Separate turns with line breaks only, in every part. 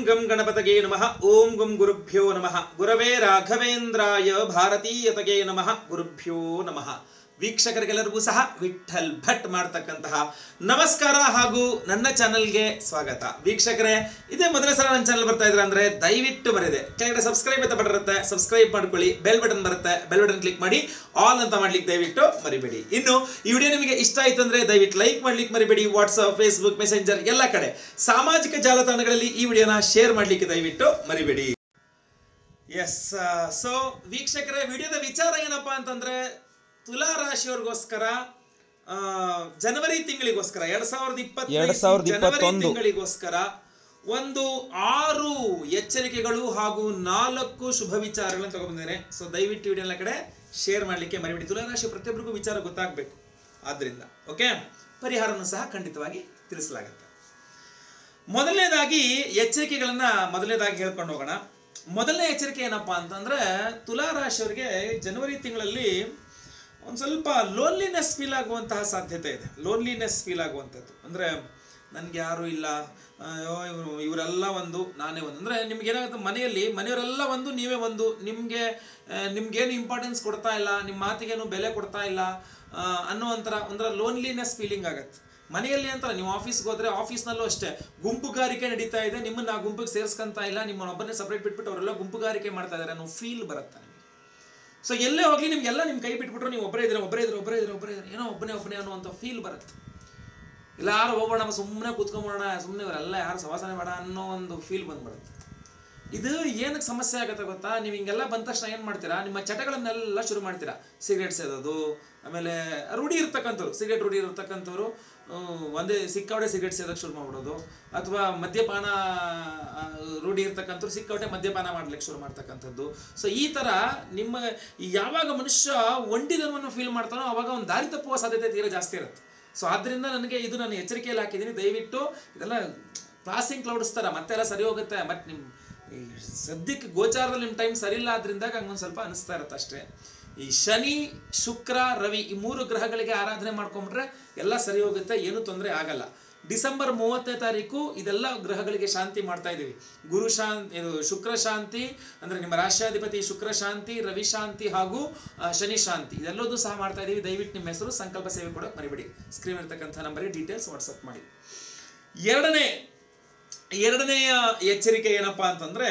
ಗಂ ಗಣಪತಗೆ ನಮಃ ಓಂ ಗಂ ಗುರುಭ್ಯೋ ನಮಃ ಗುರವೇ ರಾಘವೇಂದ್ರಾಯ ಭಾರತೀಯತಗೆ ನಮಃ ಗುರುಭ್ಯೋ ನಮಃ ವೀಕ್ಷಕರಿಗೆಲ್ಲರಿಗೂ ಸಹ ವಿಠಲ್ ಭಟ್ ಮಾಡ್ತಕ್ಕಂತಹ ನಮಸ್ಕಾರ ಹಾಗೂ ನನ್ನ ಚಾನಲ್ಗೆ ಸ್ವಾಗತ ವೀಕ್ಷಕರೇ ಇದೇ ಮೊದಲನೇ ಸಲ ನನ್ನ ಚಾನಲ್ ಬರ್ತಾ ಇದ್ರೆ ಅಂದ್ರೆ ದಯವಿಟ್ಟು ಬರಿದೆ ಕೆಳಗಡೆ ಸಬ್ಸ್ಕ್ರೈಬ್ ಅಂತ ಬಟನ್ ಇರುತ್ತೆ ಸಬ್ಸ್ಕ್ರೈಬ್ ಮಾಡ್ಕೊಳ್ಳಿ ಬೆಲ್ ಬಟನ್ ಬರುತ್ತೆ ಬೆಲ್ ಬಟನ್ ಕ್ಲಿಕ್ ಮಾಡಿ ಆಲ್ ಅಂತ ಮಾಡ್ಲಿಕ್ಕೆ ದಯವಿಟ್ಟು ಮರಿಬೇಡಿ ಇನ್ನು ಈ ವಿಡಿಯೋ ನಿಮಗೆ ಇಷ್ಟ ಆಯ್ತು ಅಂದ್ರೆ ದಯವಿಟ್ಟು ಲೈಕ್ ಮಾಡ್ಲಿಕ್ಕೆ ಮರಿಬೇಡಿ ವಾಟ್ಸ್ಆಪ್ ಫೇಸ್ಬುಕ್ ಮೆಸೆಂಜರ್ ಎಲ್ಲ ಕಡೆ ಸಾಮಾಜಿಕ ಜಾಲತಾಣಗಳಲ್ಲಿ ಈ ವಿಡಿಯೋನ ಶೇರ್ ಮಾಡ್ಲಿಕ್ಕೆ ದಯವಿಟ್ಟು ಮರಿಬೇಡಿ ಎಸ್ ಸೊ ವೀಕ್ಷಕರೇ ವಿಡಿಯೋದ ವಿಚಾರ ಏನಪ್ಪಾ ಅಂತಂದ್ರೆ ತುಲಾ ರಾಶಿಯವ್ರಿಗೋಸ್ಕರ ಆ, ಜನವರಿ ತಿಂಗಳಿಗೋಸ್ಕರ ಎರಡ್ ಸಾವಿರದ ಇಪ್ಪತ್ತು
ಎರಡ್ ಸಾವಿರದ ಇಪ್ಪತ್ತೊಂದು.
ತಿಂಗಳಿಗೋಸ್ಕರ ಒಂದು ಆರು ಎಚ್ಚರಿಕೆಗಳು ಹಾಗೂ ನಾಲ್ಕು ಶುಭ ವಿಚಾರಗಳನ್ನು ತಗೊಂಡ್ಬಂದೇನೆ ಸೊ ದಯವಿಟ್ಟು ವಿಡಿಯೋ ಎಲ್ಲ ಕಡೆ ಶೇರ್ ಮಾಡ್ಲಿಕ್ಕೆ ಮರಿಬೇಡಿ ತುಲಾ ರಾಶಿ ಪ್ರತಿಯೊಬ್ಬರಿಗೂ ವಿಚಾರ ಗೊತ್ತಾಗಬೇಕು ಆದ್ರಿಂದ ಓಕೆ ಪರಿಹಾರವನ್ನು ಸಹ ಖಂಡಿತವಾಗಿ ತಿಳಿಸಲಾಗುತ್ತೆ ಮೊದಲನೇದಾಗಿ ಎಚ್ಚರಿಕೆಗಳನ್ನ ಮೊದಲನೇದಾಗಿ ಹೇಳ್ಕೊಂಡು ಹೋಗೋಣ ಮೊದಲನೇ ಎಚ್ಚರಿಕೆ ಏನಪ್ಪಾ ಅಂತಂದ್ರೆ ತುಲಾ ರಾಶಿಯವರಿಗೆ ಜನವರಿ ತಿಂಗಳಲ್ಲಿ ಒಂದು ಸ್ವಲ್ಪ ಲೋನ್ಲಿನೆಸ್ ಫೀಲ್ ಆಗುವಂತಹ ಸಾಧ್ಯತೆ ಇದೆ ಲೋನ್ಲಿನೆಸ್ ಫೀಲ್ ಆಗುವಂಥದ್ದು ಅಂದ್ರೆ ನನ್ಗೆ ಯಾರು ಇಲ್ಲ ಅಯ್ಯೋ ಇವರು ಇವರೆಲ್ಲ ಒಂದು ನಾನೇ ಒಂದು ಅಂದ್ರೆ ನಿಮ್ಗೆ ಏನಾಗುತ್ತೆ ಮನೆಯಲ್ಲಿ ಮನೆಯವರೆಲ್ಲ ಒಂದು ನೀವೇ ಒಂದು ನಿಮ್ಗೆ ಆ, ನಿಮ್ಗೇನು ಇಂಪಾರ್ಟೆನ್ಸ್ ಕೊಡ್ತಾ ಇಲ್ಲ ನಿಮ್ಮ ಮಾತಿಗೇನು ಬೆಲೆ ಕೊಡ್ತಾ ಇಲ್ಲ ಆ, ಅನ್ನೋ ಒಂಥರ ಒಂಥರ ಲೋನ್ಲಿನೆಸ್ ಫೀಲಿಂಗ್ ಆಗತ್ತೆ ಮನೆಯಲ್ಲಿ ಅಂತ ನೀವು ಆಫೀಸ್ಗೆ ಹೋದ್ರೆ ಆಫೀಸ್ನಲ್ಲೂ ಅಷ್ಟೇ ಗುಂಪುಗಾರಿಕೆ ನಡೀತಾ ಇದೆ ನಿಮ್ಮನ್ನ ಆ ಗುಂಪಿಗೆ ಸೇರ್ಸ್ಕೊಂತ ಇಲ್ಲ ನಿಮ್ಮನ್ನ ಒಬ್ಬನೇ ಸಪರೇಟ್ ಬಿಟ್ಬಿಟ್ಟು ಅವರೆಲ್ಲ ಗುಂಪುಗಾರಿಕೆ ಮಾಡ್ತಾ ಇದಾರೆ ಅನ್ನೋ ಫೀಲ್ ಬರುತ್ತೆ ನಿಮಗೆ ಸೊ ಎಲ್ಲೇ ಹೋಗ್ಲಿ ನಿಮ್ಗೆಲ್ಲ ನಿಮ್ ಕೈ ಬಿಟ್ಬಿಟ್ರು ನೀವು ಒಬ್ಬರೇ ಇದ್ರೆ ಒಬ್ಬರೇ ಇದ್ರೆ ಒಬ್ಬರೇ ಇದ್ರೆ ಒಬ್ಬರೇ ಇದ್ರೆ ಏನೋ ಒಬ್ಬನೇ ಒಬ್ಬನೇ ಅನ್ನುವಂಥ ಫೀಲ್ ಬರುತ್ತೆ ಎಲ್ಲಾರು ಹೋಗೋಣ ಸುಮ್ಮನೆ ಕೂತ್ಕೊಂಡ್ಬಿಡೋಣ ಸುಮ್ಮನೆ ಇವರೆಲ್ಲ ಯಾರು ಸವಾಸನೆ ಬೇಡ ಅನ್ನೋ ಒಂದು ಫೀಲ್ ಬಂದ್ಬಿಡುತ್ತೆ ಇದು ಏನಕ್ಕೆ ಸಮಸ್ಯೆ ಆಗತ್ತೆ ಗೊತ್ತಾ ನೀವು ಹಿಂಗೆಲ್ಲ ಬಂದ ತಕ್ಷಣ ಏನ್ ಮಾಡ್ತೀರಾ ನಿಮ್ಮ ಚಟಗಳನ್ನೆಲ್ಲ ಶುರು ಮಾಡ್ತೀರಾ ಸಿಗರೇಟ್ ಸೇದೋದು ಆಮೇಲೆ ರೂಢಿ ಇರ್ತಕ್ಕಂಥವ್ರು ಸಿಗರೇಟ್ ರೂಢಿ ಇರ್ತಕ್ಕಂಥವ್ರು ಆ, ಒಂದೇ ಸಿಕ್ಕಾವಡೆ ಸಿಗರೇಟ್ ಸೇದಕ್ಕೆ ಶುರು ಮಾಡ್ಬಿಡೋದು ಅಥವಾ ಮದ್ಯಪಾನ ಆ, ರೂಢಿ ಇರ್ತಕ್ಕಂಥವ್ರು ಸಿಕ್ಕಾವಡೆ ಮದ್ಯಪಾನ ಮಾಡ್ಲಿಕ್ಕೆ ಶುರು ಮಾಡ್ತಕ್ಕಂಥದ್ದು ಸೊ ಈ ತರ ನಿಮ್ಮ ಯಾವಾಗ ಮನುಷ್ಯ ಒಂಟಿದನವನ್ನು ಫೀಲ್ ಮಾಡ್ತಾನೋ ಅವಾಗ ಒಂದು ದಾರಿ ತಪ್ಪುವ ಸಾಧ್ಯತೆ ತೀರಾ ಜಾಸ್ತಿ ಇರುತ್ತೆ ಸೊ ಆದ್ರಿಂದ ನನಗೆ ಇದು ನಾನು ಎಚ್ಚರಿಕೆಯಲ್ಲಿ ಹಾಕಿದ್ದೀನಿ ದಯವಿಟ್ಟು ಇದೆಲ್ಲ ಪಾಸಿಂಗ್ ಕ್ಲೌಡ್ಸ್ ತರ ಮತ್ತೆಲ್ಲ ಸರಿ ಹೋಗುತ್ತೆ ಬಟ್ ನಿಮ್ ಈ ಸದ್ಯಕ್ಕೆ ಗೋಚಾರದಲ್ಲಿ ನಿಮ್ ಟೈಮ್ ಸರಿ ಇಲ್ಲ ಆದ್ರಿಂದ ಹಂಗೊಂದ್ ಸ್ವಲ್ಪ ಅನಿಸ್ತಾ ಇರುತ್ತೆ ಅಷ್ಟೇ ಈ ಶನಿ ಶುಕ್ರ ರವಿ ಈ ಮೂರು ಗ್ರಹಗಳಿಗೆ ಆರಾಧನೆ ಮಾಡ್ಕೊಂಡ್ಬಿಟ್ರೆ ಎಲ್ಲ ಸರಿ ಹೋಗುತ್ತೆ ಏನು ತೊಂದರೆ ಆಗಲ್ಲ ಡಿಸೆಂಬರ್ ಮೂವತ್ತನೇ ತಾರೀಕು ಇದೆಲ್ಲ ಗ್ರಹಗಳಿಗೆ ಶಾಂತಿ ಮಾಡ್ತಾ ಇದೀವಿ ಗುರು ಶಾಂತಿ ಇದು ಶುಕ್ರ ಶಾಂತಿ ಅಂದ್ರೆ ನಿಮ್ಮ ರಾಷ್ಟ್ರಾಧಿಪತಿ ಶುಕ್ರ ಶಾಂತಿ ರವಿ ಶಾಂತಿ ಹಾಗೂ ಆ, ಶನಿ ಶಾಂತಿ ಇದೆಲ್ಲದೂ ಸಹ ಮಾಡ್ತಾ ಇದೀವಿ ದಯವಿಟ್ಟು ನಿಮ್ಮ ಹೆಸರು ಸಂಕಲ್ಪ ಸೇವೆ ಕೊಡೋಕೆ ಮರಿಬೇಡಿ ಸ್ಕ್ರೀನ್ ಇರ್ತಕ್ಕಂಥ ನಂಬರ್ಗೆ ಡೀಟೇಲ್ಸ್ ವಾಟ್ಸಪ್ ಮಾಡಿ ಎರಡನೇ ಎರಡನೆಯ ಎಚ್ಚರಿಕೆ ಏನಪ್ಪಾ ಅಂತಂದ್ರೆ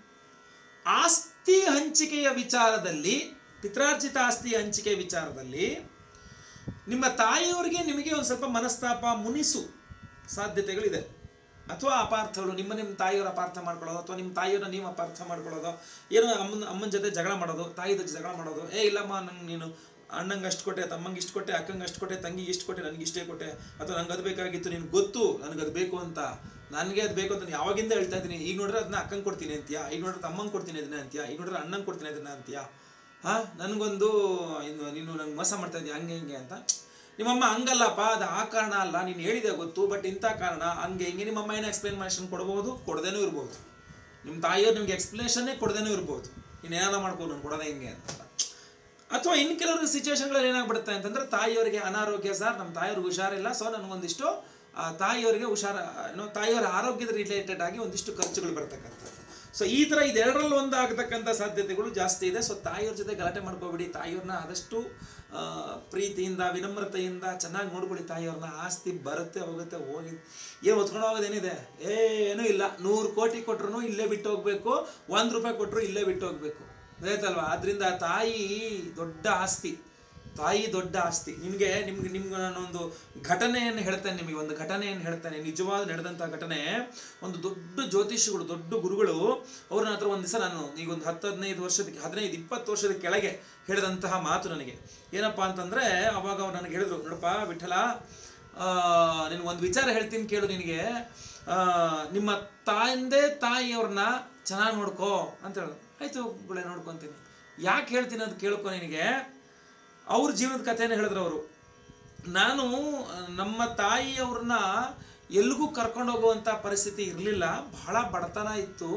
ಆಸ್ತಿ ಹಂಚಿಕೆಯ ವಿಚಾರದಲ್ಲಿ ಪಿತ್ರಾರ್ಜಿತ ಆಸ್ತಿ ಹಂಚಿಕೆ ವಿಚಾರದಲ್ಲಿ ನಿಮ್ಮ ತಾಯಿಯವರಿಗೆ ನಿಮಗೆ ಒಂದು ಸ್ವಲ್ಪ ಮನಸ್ತಾಪ ಮುನಿಸು ಸಾಧ್ಯತೆಗಳಿದೆ ಅಥವಾ ಅಪಾರ್ಥಗಳು ನಿಮ್ಮ ನಿಮ್ಮ ತಾಯಿಯವರ ಅಪಾರ್ಥ ಮಾಡ್ಕೊಳ್ಳೋದು ಅಥವಾ ನಿಮ್ಮ ತಾಯಿಯವರ ನೀವು ಅಪಾರ್ಥ ಮಾಡ್ಕೊಳ್ಳೋದು ಏನೋ ಅಮ್ಮನ ಅಮ್ಮನ ಜೊತೆ ಜಗಳ ಮಾಡೋದು ತಾಯಿ ಜೊತೆ ಜಗಳ ಮಾಡೋದು ಏ ಇಲ್ಲಮ್ಮ ನಂಗೆ ನೀನು ಅಣ್ಣಂಗೆ ಅಷ್ಟು ಕೊಟ್ಟೆ ತಮ್ಮಂಗೆ ಇಷ್ಟು ಕೊಟ್ಟೆ ಅಕ್ಕಂಗೆ ಅಷ್ಟು ಕೊಟ್ಟೆ ತಂಗಿಗೆ ಇಷ್ಟು ಕೊಟ್ಟೆ ನನಗೆ ಇಷ್ಟೇ ಕೊಟ್ಟೆ ಅಥವಾ ನಂಗೆ ಅದು ಬೇಕಾಗಿತ್ತು ನಿನ್ಗೆ ಗೊತ್ತು ನನಗೆ ಅದು ಬೇಕು ಅಂತ ನನಗೆ ಅದು ಬೇಕು ಅಂತ ನಾನು ಯಾವಾಗಿಂದ ಹೇಳ್ತಾ ಇದ್ದೀನಿ ಈಗ ನೋಡ್ರೆ ಅದನ್ನ ಅಕ್ಕಂಗೆ ಕೊಡ್ತೀನಿ ಅಂತೀಯಾ ಈಗ ನೋಡ್ರೆ ತಮ್ಮಂಗೆ ಕೊಡ್ತೀನಿ ಅದನ್ನ ಅಂತೀಯಾ ಈಗ ನೋಡ್ರೆ ಅಣ್ಣಂಗೆ ಕೊಡ್ತೀನಿ ಅದನ್ನ ಅಂತೀಯಾ ಹಾ ನನಗೊಂದು ಇನ್ನು ನೀನು ನಂಗೆ ಮೋಸ ಮಾಡ್ತಾ ಇದೀಯ ಹಂಗೆ ಹಿಂಗೆ ಅಂತ ನಿಮ್ಮಮ್ಮ ಹಂಗಲ್ಲಪ್ಪ ಅದು ಆ ಕಾರಣ ಅಲ್ಲ ನೀನು ಹೇಳಿದೆ ಗೊತ್ತು ಬಟ್ ಇಂಥ ಕಾರಣ ಹಂಗೆ ಹಿಂಗೆ ನಿಮ್ಮಮ್ಮ ಏನೋ ಎಕ್ಸ್ಪ್ಲೇನೇಷನ್ ಕೊಡ್ಬೋದು ಕೊಡದೇನೂ ಇರ್ಬೋದು ನಿಮ್ಮ ತಾಯಿಯವ್ರು ನಿಮ್ಗೆ ಎಕ್ಸ್ಪ್ಲನೇಷನ್ನೇ ಕೊಡದೇನೂ ಇರ್ಬೋದು ನೀನು ಏನಾರ ಮಾಡ್ಕೊ ನಾನು ಕೊಡೋದೇ ಹಿಂಗೆ ಅಂತ ಅಥವಾ ಇನ್ ಕೆಲವರು ಸಿಚುವೇಶನ್ಗಳು ಏನಾಗ್ಬಿಡುತ್ತೆ ಅಂತಂದ್ರೆ ತಾಯಿಯವರಿಗೆ ಅನಾರೋಗ್ಯ ಸರ್ ನಮ್ಮ ತಾಯಿಯವ್ರಿಗೆ ಹುಷಾರಿಲ್ಲ ಸೊ ನನಗೊಂದಿಷ್ಟು ಆ, ತಾಯಿಯವರಿಗೆ ಹುಷಾರ ಏನೋ ತಾಯಿಯವರ ಆರೋಗ್ಯದ ರಿಲೇಟೆಡ್ ಆಗಿ ಒಂದಿಷ್ಟು ಖರ್ಚುಗಳು ಬರ್ತಕ್ಕಂಥದ್ದು ಸೊ ಈ ತರ ಇದೆರಡರಲ್ಲಿ ಒಂದು ಆಗತಕ್ಕಂಥ ಸಾಧ್ಯತೆಗಳು ಜಾಸ್ತಿ ಇದೆ ಸೊ ತಾಯಿಯವ್ರ ಜೊತೆ ಗಲಾಟೆ ಮಾಡ್ಕೋಬೇಡಿ ತಾಯಿಯವ್ರನ್ನ ಆದಷ್ಟು ಆ, ಪ್ರೀತಿಯಿಂದ ವಿನಮ್ರತೆಯಿಂದ ಚೆನ್ನಾಗಿ ನೋಡ್ಕೊಳ್ಳಿ ತಾಯಿಯವ್ರನ್ನ ಆಸ್ತಿ ಬರುತ್ತೆ ಹೋಗುತ್ತೆ ಹೋಗಿ ಏನು ಹೊತ್ಕೊಂಡು ಹೋಗೋದೇನಿದೆ ಏನೂ ಇಲ್ಲ ನೂರು ಕೋಟಿ ಕೊಟ್ರು ಇಲ್ಲೇ ಬಿಟ್ಟು ಹೋಗ್ಬೇಕು ಒಂದ್ ರೂಪಾಯಿ ಕೊಟ್ರು ಇಲ್ಲೇ ಬಿಟ್ಟು ಹೋಗ್ಬೇಕು ಗೊತ್ತಾಯ್ತಲ್ವಾ ಆದ್ರಿಂದ ತಾಯಿ ದೊಡ್ಡ ಆಸ್ತಿ ತಾಯಿ ದೊಡ್ಡ ಆಸ್ತಿ ನಿಮ್ಗೆ ನಿಮ್ಗೆ ನಿಮ್ಗೆ ನಾನೊಂದು ಘಟನೆಯನ್ನು ಹೇಳ್ತೇನೆ ನಿಮಗೆ ಒಂದು ಘಟನೆಯನ್ನು ಹೇಳ್ತೇನೆ ನಿಜವಾದ ನಡೆದಂತ ಘಟನೆ ಒಂದು ದೊಡ್ಡ ಜ್ಯೋತಿಷಿಗಳು ದೊಡ್ಡ ಗುರುಗಳು ಅವ್ರನ್ನ ಹತ್ರ ಒಂದ್ ದಿವಸ ನಾನು ಈಗ ಒಂದು ಹತ್ತು ಹದಿನೈದು ವರ್ಷದ ಹದಿನೈದು ಇಪ್ಪತ್ತು ವರ್ಷದ ಕೆಳಗೆ ಹೇಳಿದಂತಹ ಮಾತು ನನಗೆ ಏನಪ್ಪಾ ಅಂತಂದ್ರೆ ಅವಾಗ ಅವ್ರು ನನಗೆ ಹೇಳಿದ್ರು ನೋಡಪ್ಪ ವಿಠಲ ಆ ನಿನ್ಗೆ ಒಂದು ವಿಚಾರ ಹೇಳ್ತೀನಿ ಕೇಳು ನಿನಗೆ ಆ ನಿಮ್ಮ ತಾಯಿಂದೇ ತಾಯಿಯವ್ರನ್ನ ಚೆನ್ನಾಗಿ ನೋಡ್ಕೋ ಅಂತ ಹೇಳಿದ್ರು ಆಯ್ತು ಗುಳೆ ನೋಡ್ಕೊಂತೀನಿ ಯಾಕೆ ಹೇಳ್ತೀನಿ ಅಂತ ಕೇಳ್ಕೊ ನಿನಗೆ ಅವ್ರ ಜೀವನದ ಕಥೆನ ಹೇಳಿದ್ರು ಅವರು ನಾನು ಆ, ನಮ್ಮ ತಾಯಿಯವ್ರನ್ನ ಎಲ್ಲಿಗೂ ಕರ್ಕೊಂಡು ಹೋಗುವಂತ ಪರಿಸ್ಥಿತಿ ಇರಲಿಲ್ಲ ಬಹಳ ಬಡತನ ಇತ್ತು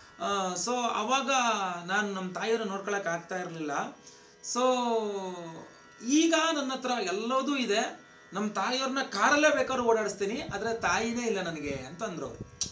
ಸೊ ಅವಾಗ ನಾನು ನಮ್ಮ ತಾಯಿಯವ್ರನ್ನ ನೋಡ್ಕೊಳಕ್ ಆಗ್ತಾ ಇರಲಿಲ್ಲ ಸೊ ಈಗ ನನ್ನ ಹತ್ರ ಎಲ್ಲದೂ ಇದೆ ನಮ್ಮ ತಾಯಿಯವ್ರನ್ನ ಕಾರಲ್ಲೇ ಬೇಕಾದ್ರೂ ಓಡಾಡಿಸ್ತೀನಿ ಆದ್ರೆ ತಾಯಿನೇ ಇಲ್ಲ ನನಗೆ ಅಂತ ಅಂದ್ರು ಅವ್ರು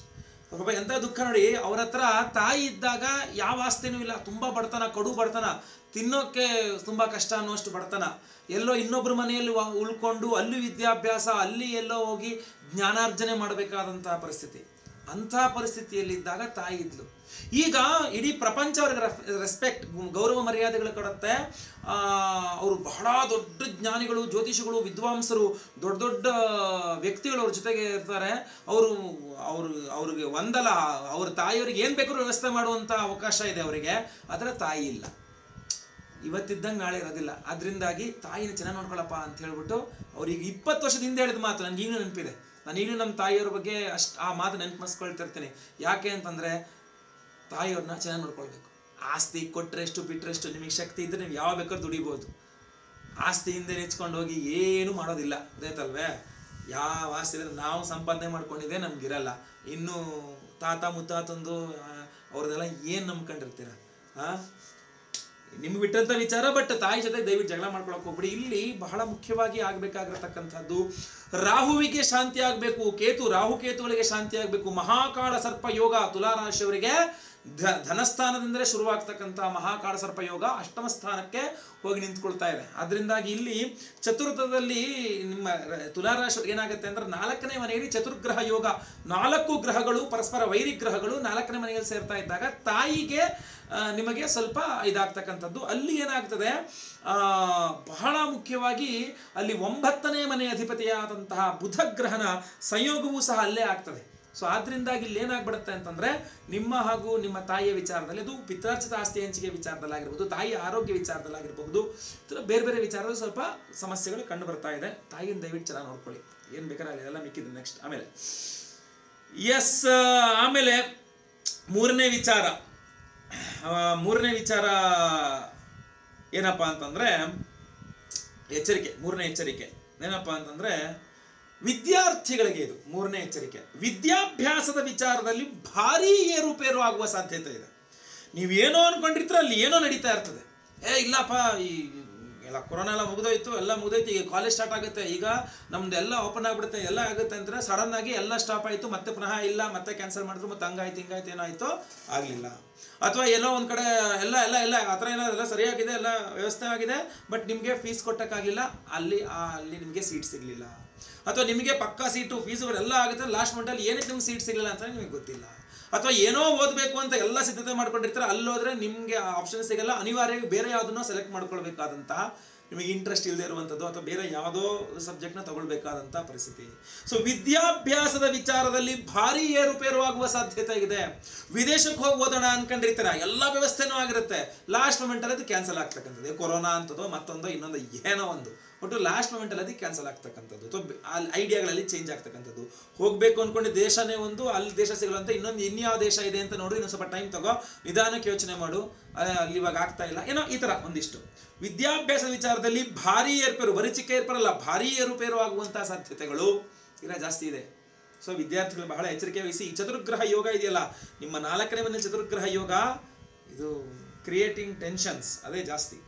ಪಾಪ ಎಂತ ದುಃಖ ನೋಡಿ ಅವ್ರ ಹತ್ರ ತಾಯಿ ಇದ್ದಾಗ ಯಾವ ಆಸ್ತಿನೂ ಇಲ್ಲ ತುಂಬಾ ಬಡತನ ಕಡು ಬಡತನ ತಿನ್ನೋಕೆ ತುಂಬಾ ಕಷ್ಟ ಅನ್ನೋಷ್ಟು ಬಡತನ ಎಲ್ಲೋ ಇನ್ನೊಬ್ರ ಮನೆಯಲ್ಲಿ ವ- ಉಳ್ಕೊಂಡು ಅಲ್ಲಿ ವಿದ್ಯಾಭ್ಯಾಸ ಅಲ್ಲಿ ಎಲ್ಲೋ ಹೋಗಿ ಜ್ಞಾನಾರ್ಜನೆ ಮಾಡಬೇಕಾದಂತಹ ಪರಿಸ್ಥಿತಿ ಅಂಥ ಪರಿಸ್ಥಿತಿಯಲ್ಲಿದ್ದಾಗ ತಾಯಿ ಇದ್ಲು ಈಗ ಇಡೀ ಪ್ರಪಂಚ ಅವ್ರಿಗೆ ರೆಸ್ಪೆಕ್ಟ್ ಗೌರವ ಮರ್ಯಾದೆಗಳು ಕೊಡುತ್ತೆ ಆ ಅವರು ಬಹಳ ದೊಡ್ಡ ಜ್ಞಾನಿಗಳು ಜ್ಯೋತಿಷಿಗಳು ವಿದ್ವಾಂಸರು ದೊಡ್ಡ ದೊಡ್ಡ ವ್ಯಕ್ತಿಗಳು ಅವ್ರ ಜೊತೆಗೆ ಇರ್ತಾರೆ ಅವರು ಅವರು ಅವ್ರಿಗೆ ಒಂದಲ್ಲ ಅವ್ರ ತಾಯಿಯವ್ರಿಗೆ ಏನ್ ಬೇಕಾದ್ರೂ ವ್ಯವಸ್ಥೆ ಮಾಡುವಂತ ಅವಕಾಶ ಇದೆ ಅವರಿಗೆ ಆದ್ರೆ ತಾಯಿ ಇಲ್ಲ ಇವತ್ತಿದ್ದಂಗೆ ನಾಳೆ ಇರೋದಿಲ್ಲ ಅದರಿಂದಾಗಿ ತಾಯಿನ ಚೆನ್ನಾಗಿ ನೋಡ್ಕೊಳಪ್ಪ ಅಂತ ಹೇಳ್ಬಿಟ್ಟು ಅವ್ರಿಗೆ ಇಪ್ಪತ್ತು ವರ್ಷದ ಹಿಂದೆ ಹೇಳಿದ ಮಾತು ನನ್ಗೆ ಈಗಲೂ ನೆನಪಿದೆ ನಾನು ಈಗಲೂ ನಮ್ಮ ತಾಯಿಯವ್ರ ಬಗ್ಗೆ ಅಷ್ಟು ಆ ಮಾತು ನೆನಪಿಸ್ಕೊಳ್ತಿರ್ತೀನಿ ಯಾಕೆ ಅಂತಂದ್ರೆ ತಾಯಿಯವ್ರನ್ನ ಚೆನ್ನಾಗಿ ನೋಡ್ಕೊಳ್ಬೇಕು ಆಸ್ತಿ ಕೊಟ್ರೆಷ್ಟು ಬಿಟ್ರೆಷ್ಟು ನಿಮಗೆ ಶಕ್ತಿ ಇದ್ರೆ ನೀವು ಯಾವ ಬೇಕಾದ್ರೂ ದುಡಿಬೋದು ಆಸ್ತಿ ಹಿಂದೆ ನೆಚ್ಕೊಂಡು ಹೋಗಿ ಏನು ಮಾಡೋದಿಲ್ಲ ಗೊತ್ತಾಯ್ತಲ್ವೇ ಯಾವ ಆಸ್ತಿ ಇದ್ರೆ ನಾವು ಸಂಪಾದನೆ ಮಾಡ್ಕೊಂಡಿದ್ದೆ ನಮ್ಗಿರಲ್ಲ ಇನ್ನು ತಾತ ಮುತ್ತಾತಂದು ಆ, ಅವ್ರದ್ದೆಲ್ಲ ಏನ್ ನಂಬ್ಕೊಂಡಿರ್ತೀರ ಆ ನಿಮ್ಗೆ ಬಿಟ್ಟಂತ ವಿಚಾರ ಬಟ್ ತಾಯಿ ಜೊತೆ ದಯವಿಟ್ಟು ಜಗಳ ಮಾಡ್ಕೊಳಕ್ ಹೋಗ್ಬಿಡಿ ಇಲ್ಲಿ ಬಹಳ ಮುಖ್ಯವಾಗಿ ಆಗ್ಬೇಕಾಗಿರತಕ್ಕಂಥದ್ದು ರಾಹುವಿಗೆ ಶಾಂತಿ ಆಗ್ಬೇಕು ಕೇತು ರಾಹು ಕೇತುಗಳಿಗೆ ಶಾಂತಿ ಆಗ್ಬೇಕು ಮಹಾಕಾಳ ಸರ್ಪ ಯೋಗ ತುಲಾರಾಶಿಯವರಿಗೆ ಧ ಧನಸ್ಥಾನದಿಂದಲೇ ಶುರುವಾಗ್ತಕ್ಕಂಥ ಮಹಾಕಾಳ ಸರ್ಪ ಯೋಗ ಅಷ್ಟಮ ಸ್ಥಾನಕ್ಕೆ ಹೋಗಿ ನಿಂತ್ಕೊಳ್ತಾ ಇದೆ ಅದರಿಂದಾಗಿ ಇಲ್ಲಿ ಚತುರ್ಥದಲ್ಲಿ ನಿಮ್ಮ ರ- ತುಲಾರಾಶಿ ಏನಾಗುತ್ತೆ ಅಂದ್ರೆ ನಾಲ್ಕನೇ ಮನೆಯಲ್ಲಿ ಚತುರ್ಗ್ರಹ ಯೋಗ ನಾಲ್ಕು ಗ್ರಹಗಳು ಪರಸ್ಪರ ವೈರಿ ಗ್ರಹಗಳು ನಾಲ್ಕನೇ ಮನೆಯಲ್ಲಿ ಸೇರ್ತಾ ಇದ್ದಾಗ ತಾಯಿಗೆ ಆ, ನಿಮಗೆ ಸ್ವಲ್ಪ ಇದಾಗ್ತಕ್ಕಂಥದ್ದು ಅಲ್ಲಿ ಏನಾಗ್ತದೆ ಆ ಬಹಳ ಮುಖ್ಯವಾಗಿ ಅಲ್ಲಿ ಒಂಬತ್ತನೇ ಮನೆ ಅಧಿಪತಿಯಾದಂತಹ ಬುಧ ಗ್ರಹನ ಸಂಯೋಗವೂ ಸಹ ಅಲ್ಲೇ ಆಗ್ತದೆ ಸೊ ಆದ್ರಿಂದಾಗಿ ಇಲ್ಲಿ ಏನಾಗ್ಬಿಡುತ್ತೆ ಅಂತಂದ್ರೆ ನಿಮ್ಮ ಹಾಗೂ ನಿಮ್ಮ ತಾಯಿಯ ವಿಚಾರದಲ್ಲಿ ಅದು ಪಿತ್ರಾರ್ಜಿತ ಆಸ್ತಿ ಹಂಚಿಕೆ ವಿಚಾರದಲ್ಲಾಗಿರ್ಬೋದು ತಾಯಿಯ ಆರೋಗ್ಯ ವಿಚಾರದಲ್ಲಾಗಿರ್ಬಹುದು ಈ ಥರ ಬೇರೆ ಬೇರೆ ವಿಚಾರದಲ್ಲಿ ಸ್ವಲ್ಪ ಸಮಸ್ಯೆಗಳು ಕಂಡು ಬರ್ತಾ ಇದೆ ತಾಯಿನ ದಯವಿಟ್ಟು ಚೆನ್ನಾಗಿ ನೋಡ್ಕೊಳ್ಳಿ ಏನ್ ಬೇಕಾದ್ರೆ ಅಲ್ಲಿ ಎಲ್ಲ ಮಿಕ್ಕಿದೆ ನೆಕ್ಸ್ಟ್ ಆಮೇಲೆ ಎಸ್ ಆಮೇಲೆ ಮೂರನೇ ವಿಚಾರ ಆ, ಮೂರನೇ ವಿಚಾರ ಏನಪ್ಪಾ ಅಂತಂದ್ರೆ ಎಚ್ಚರಿಕೆ ಮೂರನೇ ಎಚ್ಚರಿಕೆ ಏನಪ್ಪಾ ಅಂತಂದ್ರೆ ವಿದ್ಯಾರ್ಥಿಗಳಿಗೆ ಇದು ಮೂರನೇ ಎಚ್ಚರಿಕೆ ವಿದ್ಯಾಭ್ಯಾಸದ ವಿಚಾರದಲ್ಲಿ ಭಾರಿ ಏರುಪೇರು ಆಗುವ ಸಾಧ್ಯತೆ ಇದೆ ನೀವೇನೋ ಅನ್ಕೊಂಡಿರ್ತೀರ ಅಲ್ಲಿ ಏನೋ ನಡೀತಾ ಇರ್ತದೆ ಏ ಇಲ್ಲಪ್ಪ ಈ ಎಲ್ಲ ಕೊರೋನಾ ಎಲ್ಲ ಮುಗಿದೋಯ್ತು ಎಲ್ಲ ಮುಗಿದೋಯ್ತು ಈಗ ಕಾಲೇಜ್ ಸ್ಟಾರ್ಟ್ ಆಗುತ್ತೆ ಈಗ ನಮ್ದು ಎಲ್ಲ ಓಪನ್ ಆಗ್ಬಿಡುತ್ತೆ ಎಲ್ಲ ಆಗುತ್ತೆ ಅಂದ್ರೆ ಸಡನ್ ಆಗಿ ಎಲ್ಲ ಸ್ಟಾಪ್ ಆಯ್ತು ಮತ್ತೆ ಪುನಃ ಇಲ್ಲ ಮತ್ತೆ ಕ್ಯಾನ್ಸಲ್ ಮಾಡಿದ್ರು ಮತ್ತೆ ಹಂಗಾಯ್ತು ಹಿಂಗಾಯ್ತು ಏನಾಯ್ತು ಆಗ್ಲಿಲ್ಲ ಅಥವಾ ಎಲ್ಲೋ ಒಂದ್ ಕಡೆ ಎಲ್ಲ ಎಲ್ಲ ಎಲ್ಲ ಆ ಥರ ಏನೋ ಎಲ್ಲ ಸರಿಯಾಗಿದೆ ಎಲ್ಲ ವ್ಯವಸ್ಥೆ ಆಗಿದೆ ಬಟ್ ನಿಮ್ಗೆ ಫೀಸ್ ಕೊಟ್ಟಕ್ಕಾಗಿಲ್ಲ ಅಲ್ಲಿ ಆ ಅಲ್ಲಿ ನಿಮ್ಗೆ ಸೀಟ್ ಸಿಗ್ಲಿಲ್ಲ ಅಥವಾ ನಿಮಗೆ ಪಕ್ಕಾ ಸೀಟು ಫೀಸ್ ಎಲ್ಲ ಆಗುತ್ತೆ ಲಾಸ್ಟ್ ಮಂಟಲ್ಲಿ ಏನಕ್ಕೆ ನಿಮ್ಗೆ ಸೀಟ್ ಸಿಗಲಿಲ್ಲ ಅಂತ ನಿಮಗೆ ಗೊತ್ತಿಲ್ಲ ಅಥವಾ ಏನೋ ಓದಬೇಕು ಅಂತ ಎಲ್ಲ ಸಿದ್ಧತೆ ಮಾಡ್ಕೊಂಡಿರ್ತಾರೆ ಅಲ್ಲಿ ಹೋದ್ರೆ ನಿಮ್ಗೆ ಆಪ್ಷನ್ ಸಿಗಲ್ಲ ಅನಿವಾರ್ಯವಾಗಿ ಬೇರೆ ಯಾವ್ದನ್ನೋ ಸೆಲೆಕ್ಟ್ ಮಾಡ್ಕೊಳ್ಬೇಕಾದಂತಹ ನಿಮಗೆ ಇಂಟ್ರೆಸ್ಟ್ ಇಲ್ಲದೆ ಇರುವಂಥದ್ದು ಅಥವಾ ಬೇರೆ ಯಾವುದೋ ಸಬ್ಜೆಕ್ಟ್ನ ತಗೊಳ್ಬೇಕಾದಂಥ ಪರಿಸ್ಥಿತಿ ಸೊ ವಿದ್ಯಾಭ್ಯಾಸದ ವಿಚಾರದಲ್ಲಿ ಭಾರಿ ಏರುಪೇರು ಆಗುವ ಸಾಧ್ಯತೆ ಇದೆ ವಿದೇಶಕ್ಕೆ ಹೋಗಿ ಓದೋಣ ಅನ್ಕೊಂಡಿರ್ತೀರ ಎಲ್ಲ ವ್ಯವಸ್ಥೆನೂ ಆಗಿರುತ್ತೆ ಲಾಸ್ಟ್ ಮೂಮೆಂಟ್ ಅಲ್ಲಿ ಅದು ಕ್ಯಾನ್ಸಲ್ ಆಗ್ತಕ್ಕಂಥದ್ದು ಕೊರೋನಾ ಅಂತದೋ ಮತ್ತೊಂದೋ ಇನ್ನೊಂದು ಏನೋ ಒಂದು ಒಟ್ಟು ಲಾಸ್ಟ್ ಮೂಮೆಂಟ್ ಅಲ್ಲಿ ಕ್ಯಾನ್ಸಲ್ ಆಗ್ತಕ್ಕಂಥದ್ದು ಅಥವಾ ಅಲ್ಲಿ ಐಡಿಯಾಗಳಲ್ಲಿ ಚೇಂಜ್ ಆಗ್ತಕ್ಕಂಥದ್ದು ಹೋಗ್ಬೇಕು ಅನ್ಕೊಂಡು ದೇಶನೇ ಒಂದು ಅಲ್ಲಿ ದೇಶ ಸಿಗಲ್ಲ ಇನ್ನೊಂದು ಇನ್ಯಾವ ದೇಶ ಇದೆ ಅಂತ ನೋಡಿ ಇನ್ನೊಂದು ಸ್ವಲ್ಪ ಟೈಮ್ ತಗೋ ನಿಧಾನಕ್ಕೆ ಯೋಚನೆ ಮಾಡು ಆ, ಅಲ್ಲಿ ಇವಾಗ ಆಗ್ತಾ ಇಲ್ಲ ಏನೋ ಈ ತರ ಒಂದಿಷ್ಟು ವಿದ್ಯಾಭ್ಯಾಸ ವಿಚಾರದಲ್ಲಿ ಭಾರಿ ಏರ್ಪೇರು ಬರೀ ಚಿಕ್ಕ ಏರ್ಪೇರಲ್ಲ ಭಾರಿ ಏರುಪೇರು ಆಗುವಂತಹ ಸಾಧ್ಯತೆಗಳು ಇರ ಜಾಸ್ತಿ ಇದೆ ಸೊ ವಿದ್ಯಾರ್ಥಿಗಳು ಬಹಳ ಎಚ್ಚರಿಕೆ ವಹಿಸಿ ಈ ಚತುರ್ಗ್ರಹ ಯೋಗ ಇದೆಯಲ್ಲ ನಿಮ್ಮ ನಾಲ್ಕನೇ ಮನೆ ಚತುರ್ಗ್ರಹ ಯೋಗ ಇದು ಕ್ರಿಯೇಟಿಂಗ್ ಟೆನ್ಷನ್ಸ್ ಅದೇ ಜಾಸ್ತಿ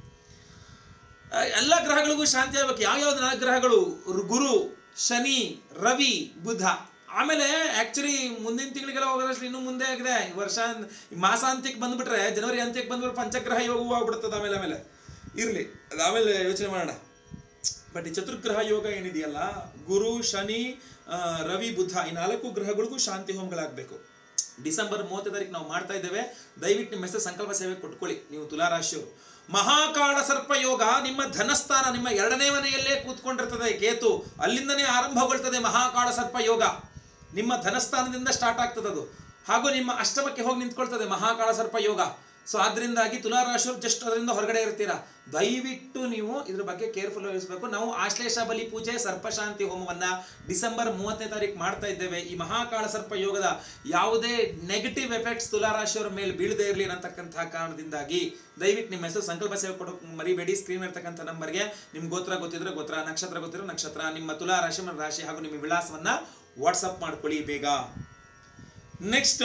ಆ, ಎಲ್ಲ ಗ್ರಹಗಳಿಗೂ ಶಾಂತಿ ಆಗ್ಬೇಕು ಯಾವ್ಯಾವ್ದು ನಾಲ್ಕು ಗ್ರಹಗಳು ರು- ಗುರು ಶನಿ ರವಿ ಬುಧ ಆಮೇಲೆ ಆಕ್ಚುಲಿ ಮುಂದಿನ ತಿಂಗಳಿಗೆಲ್ಲ ಹೋಗೋದ್ರಷ್ಟು ಇನ್ನು ಮುಂದೆ ಆಗಿದೆ ಈ ವರ್ಷ ಈ ಮಾಸಾಂತ್ಯಕ್ಕೆ ಬಂದ್ಬಿಟ್ರೆ ಜನವರಿ ಅಂತ್ಯಕ್ಕೆ ಬಂದ್ಬಿಟ್ರೆ ಪಂಚಗ್ರಹ ಯೋಗವೂ ಆಗ್ಬಿಡ್ತದೆ ಆಮೇಲೆ ಆಮೇಲೆ ಇರ್ಲಿ ಅದು ಆಮೇಲೆ ಯೋಚನೆ ಮಾಡೋಣ ಬಟ್ ಈ ಚತುರ್ಗ್ರಹ ಯೋಗ ಏನಿದೆಯಲ್ಲ ಗುರು ಶನಿ ಆ, ರವಿ ಬುಧ ಈ ನಾಲ್ಕು ಗ್ರಹಗಳಿಗೂ ಶಾಂತಿ ಹೋಮಗಳಾಗಬೇಕು ಡಿಸೆಂಬರ್ ಮೂವತ್ತನೇ ತಾರೀಕು ನಾವು ಮಾಡ್ತಾ ಇದ್ದೇವೆ ದಯವಿಟ್ಟು ನಿಮ್ಮ ಹೆಸರು ಸಂಕಲ್ಪ ಸೇವೆ ಕೊಟ್ಕೊಳ್ಳಿ ನೀವು ತುಲಾರಾಶಿಯವರು ಮಹಾಕಾಳ ಸರ್ಪ ಯೋಗ ನಿಮ್ಮ ಧನಸ್ಥಾನ ನಿಮ್ಮ ಎರಡನೇ ಮನೆಯಲ್ಲೇ ಕೂತ್ಕೊಂಡಿರ್ತದೆ ಕೇತು ಅಲ್ಲಿಂದನೇ ಆರಂಭಗೊಳ್ತದೆ ಮಹಾಕಾಳ ಸರ್ಪ ಯೋಗ ನಿಮ್ಮ ಧನಸ್ಥಾನದಿಂದ ಸ್ಟಾರ್ಟ್ ಆಗ್ತದೆ ಅದು ಹಾಗೂ ನಿಮ್ಮ ಅಷ್ಟಮಕ್ಕೆ ಹೋಗಿ ನಿಂತ್ಕೊಳ್ತದೆ ಮಹಾಕಾಳ ಸರ್ಪ ಯೋಗ ಸೊ ಆದ್ರಿಂದಾಗಿ ತುಲಾರಾಶಿಯವರು ಜಸ್ಟ್ ಅದರಿಂದ ಹೊರಗಡೆ ಇರ್ತೀರಾ ದಯವಿಟ್ಟು ನೀವು ಇದ್ರ ಬಗ್ಗೆ ಕೇರ್ಫುಲ್ ವಹಿಸಬೇಕು ನಾವು ಆಶ್ಲೇಷ ಬಲಿ ಪೂಜೆ ಸರ್ಪಶಾಂತಿ ಹೋಮವನ್ನ ಡಿಸೆಂಬರ್ ಮೂವತ್ತನೇ ತಾರೀಕು ಮಾಡ್ತಾ ಇದ್ದೇವೆ ಈ ಮಹಾಕಾಳ ಸರ್ಪ ಯೋಗದ ಯಾವುದೇ ನೆಗೆಟಿವ್ ಎಫೆಕ್ಟ್ಸ್ ತುಲಾರಾಶಿಯವರ ಮೇಲೆ ಬೀಳದೇ ಇರಲಿ ಅನ್ನತಕ್ಕಂತಹ ಕಾರಣದಿಂದಾಗಿ ದಯವಿಟ್ಟು ನಿಮ್ಮ ಹೆಸರು ಸಂಕಲ್ಪ ಸೇವೆ ಕೊಡೋ ಮರಿಬೇಡಿ ಸ್ಕ್ರೀನ್ ಇರ್ತಕ್ಕಂಥ ನಂಬರ್ಗೆ ನಿಮ್ ಗೋತ್ರ ಗೊತ್ತಿದ್ರೆ ಗೋತ್ರ ನಕ್ಷತ್ರ ಗೊತ್ತಿರೋ ನಕ್ಷತ್ರ ನಿಮ್ಮ ತುಲಾ ರಾಶಿ ಮತ್ತು ರಾಶಿ ಹಾಗೂ ನಿಮ್ಮ ವಿಳಾಸವನ್ನ ವಾಟ್ಸಪ್ ಮಾಡ್ಕೊಳ್ಳಿ ಬೇಗ ನೆಕ್ಸ್ಟ್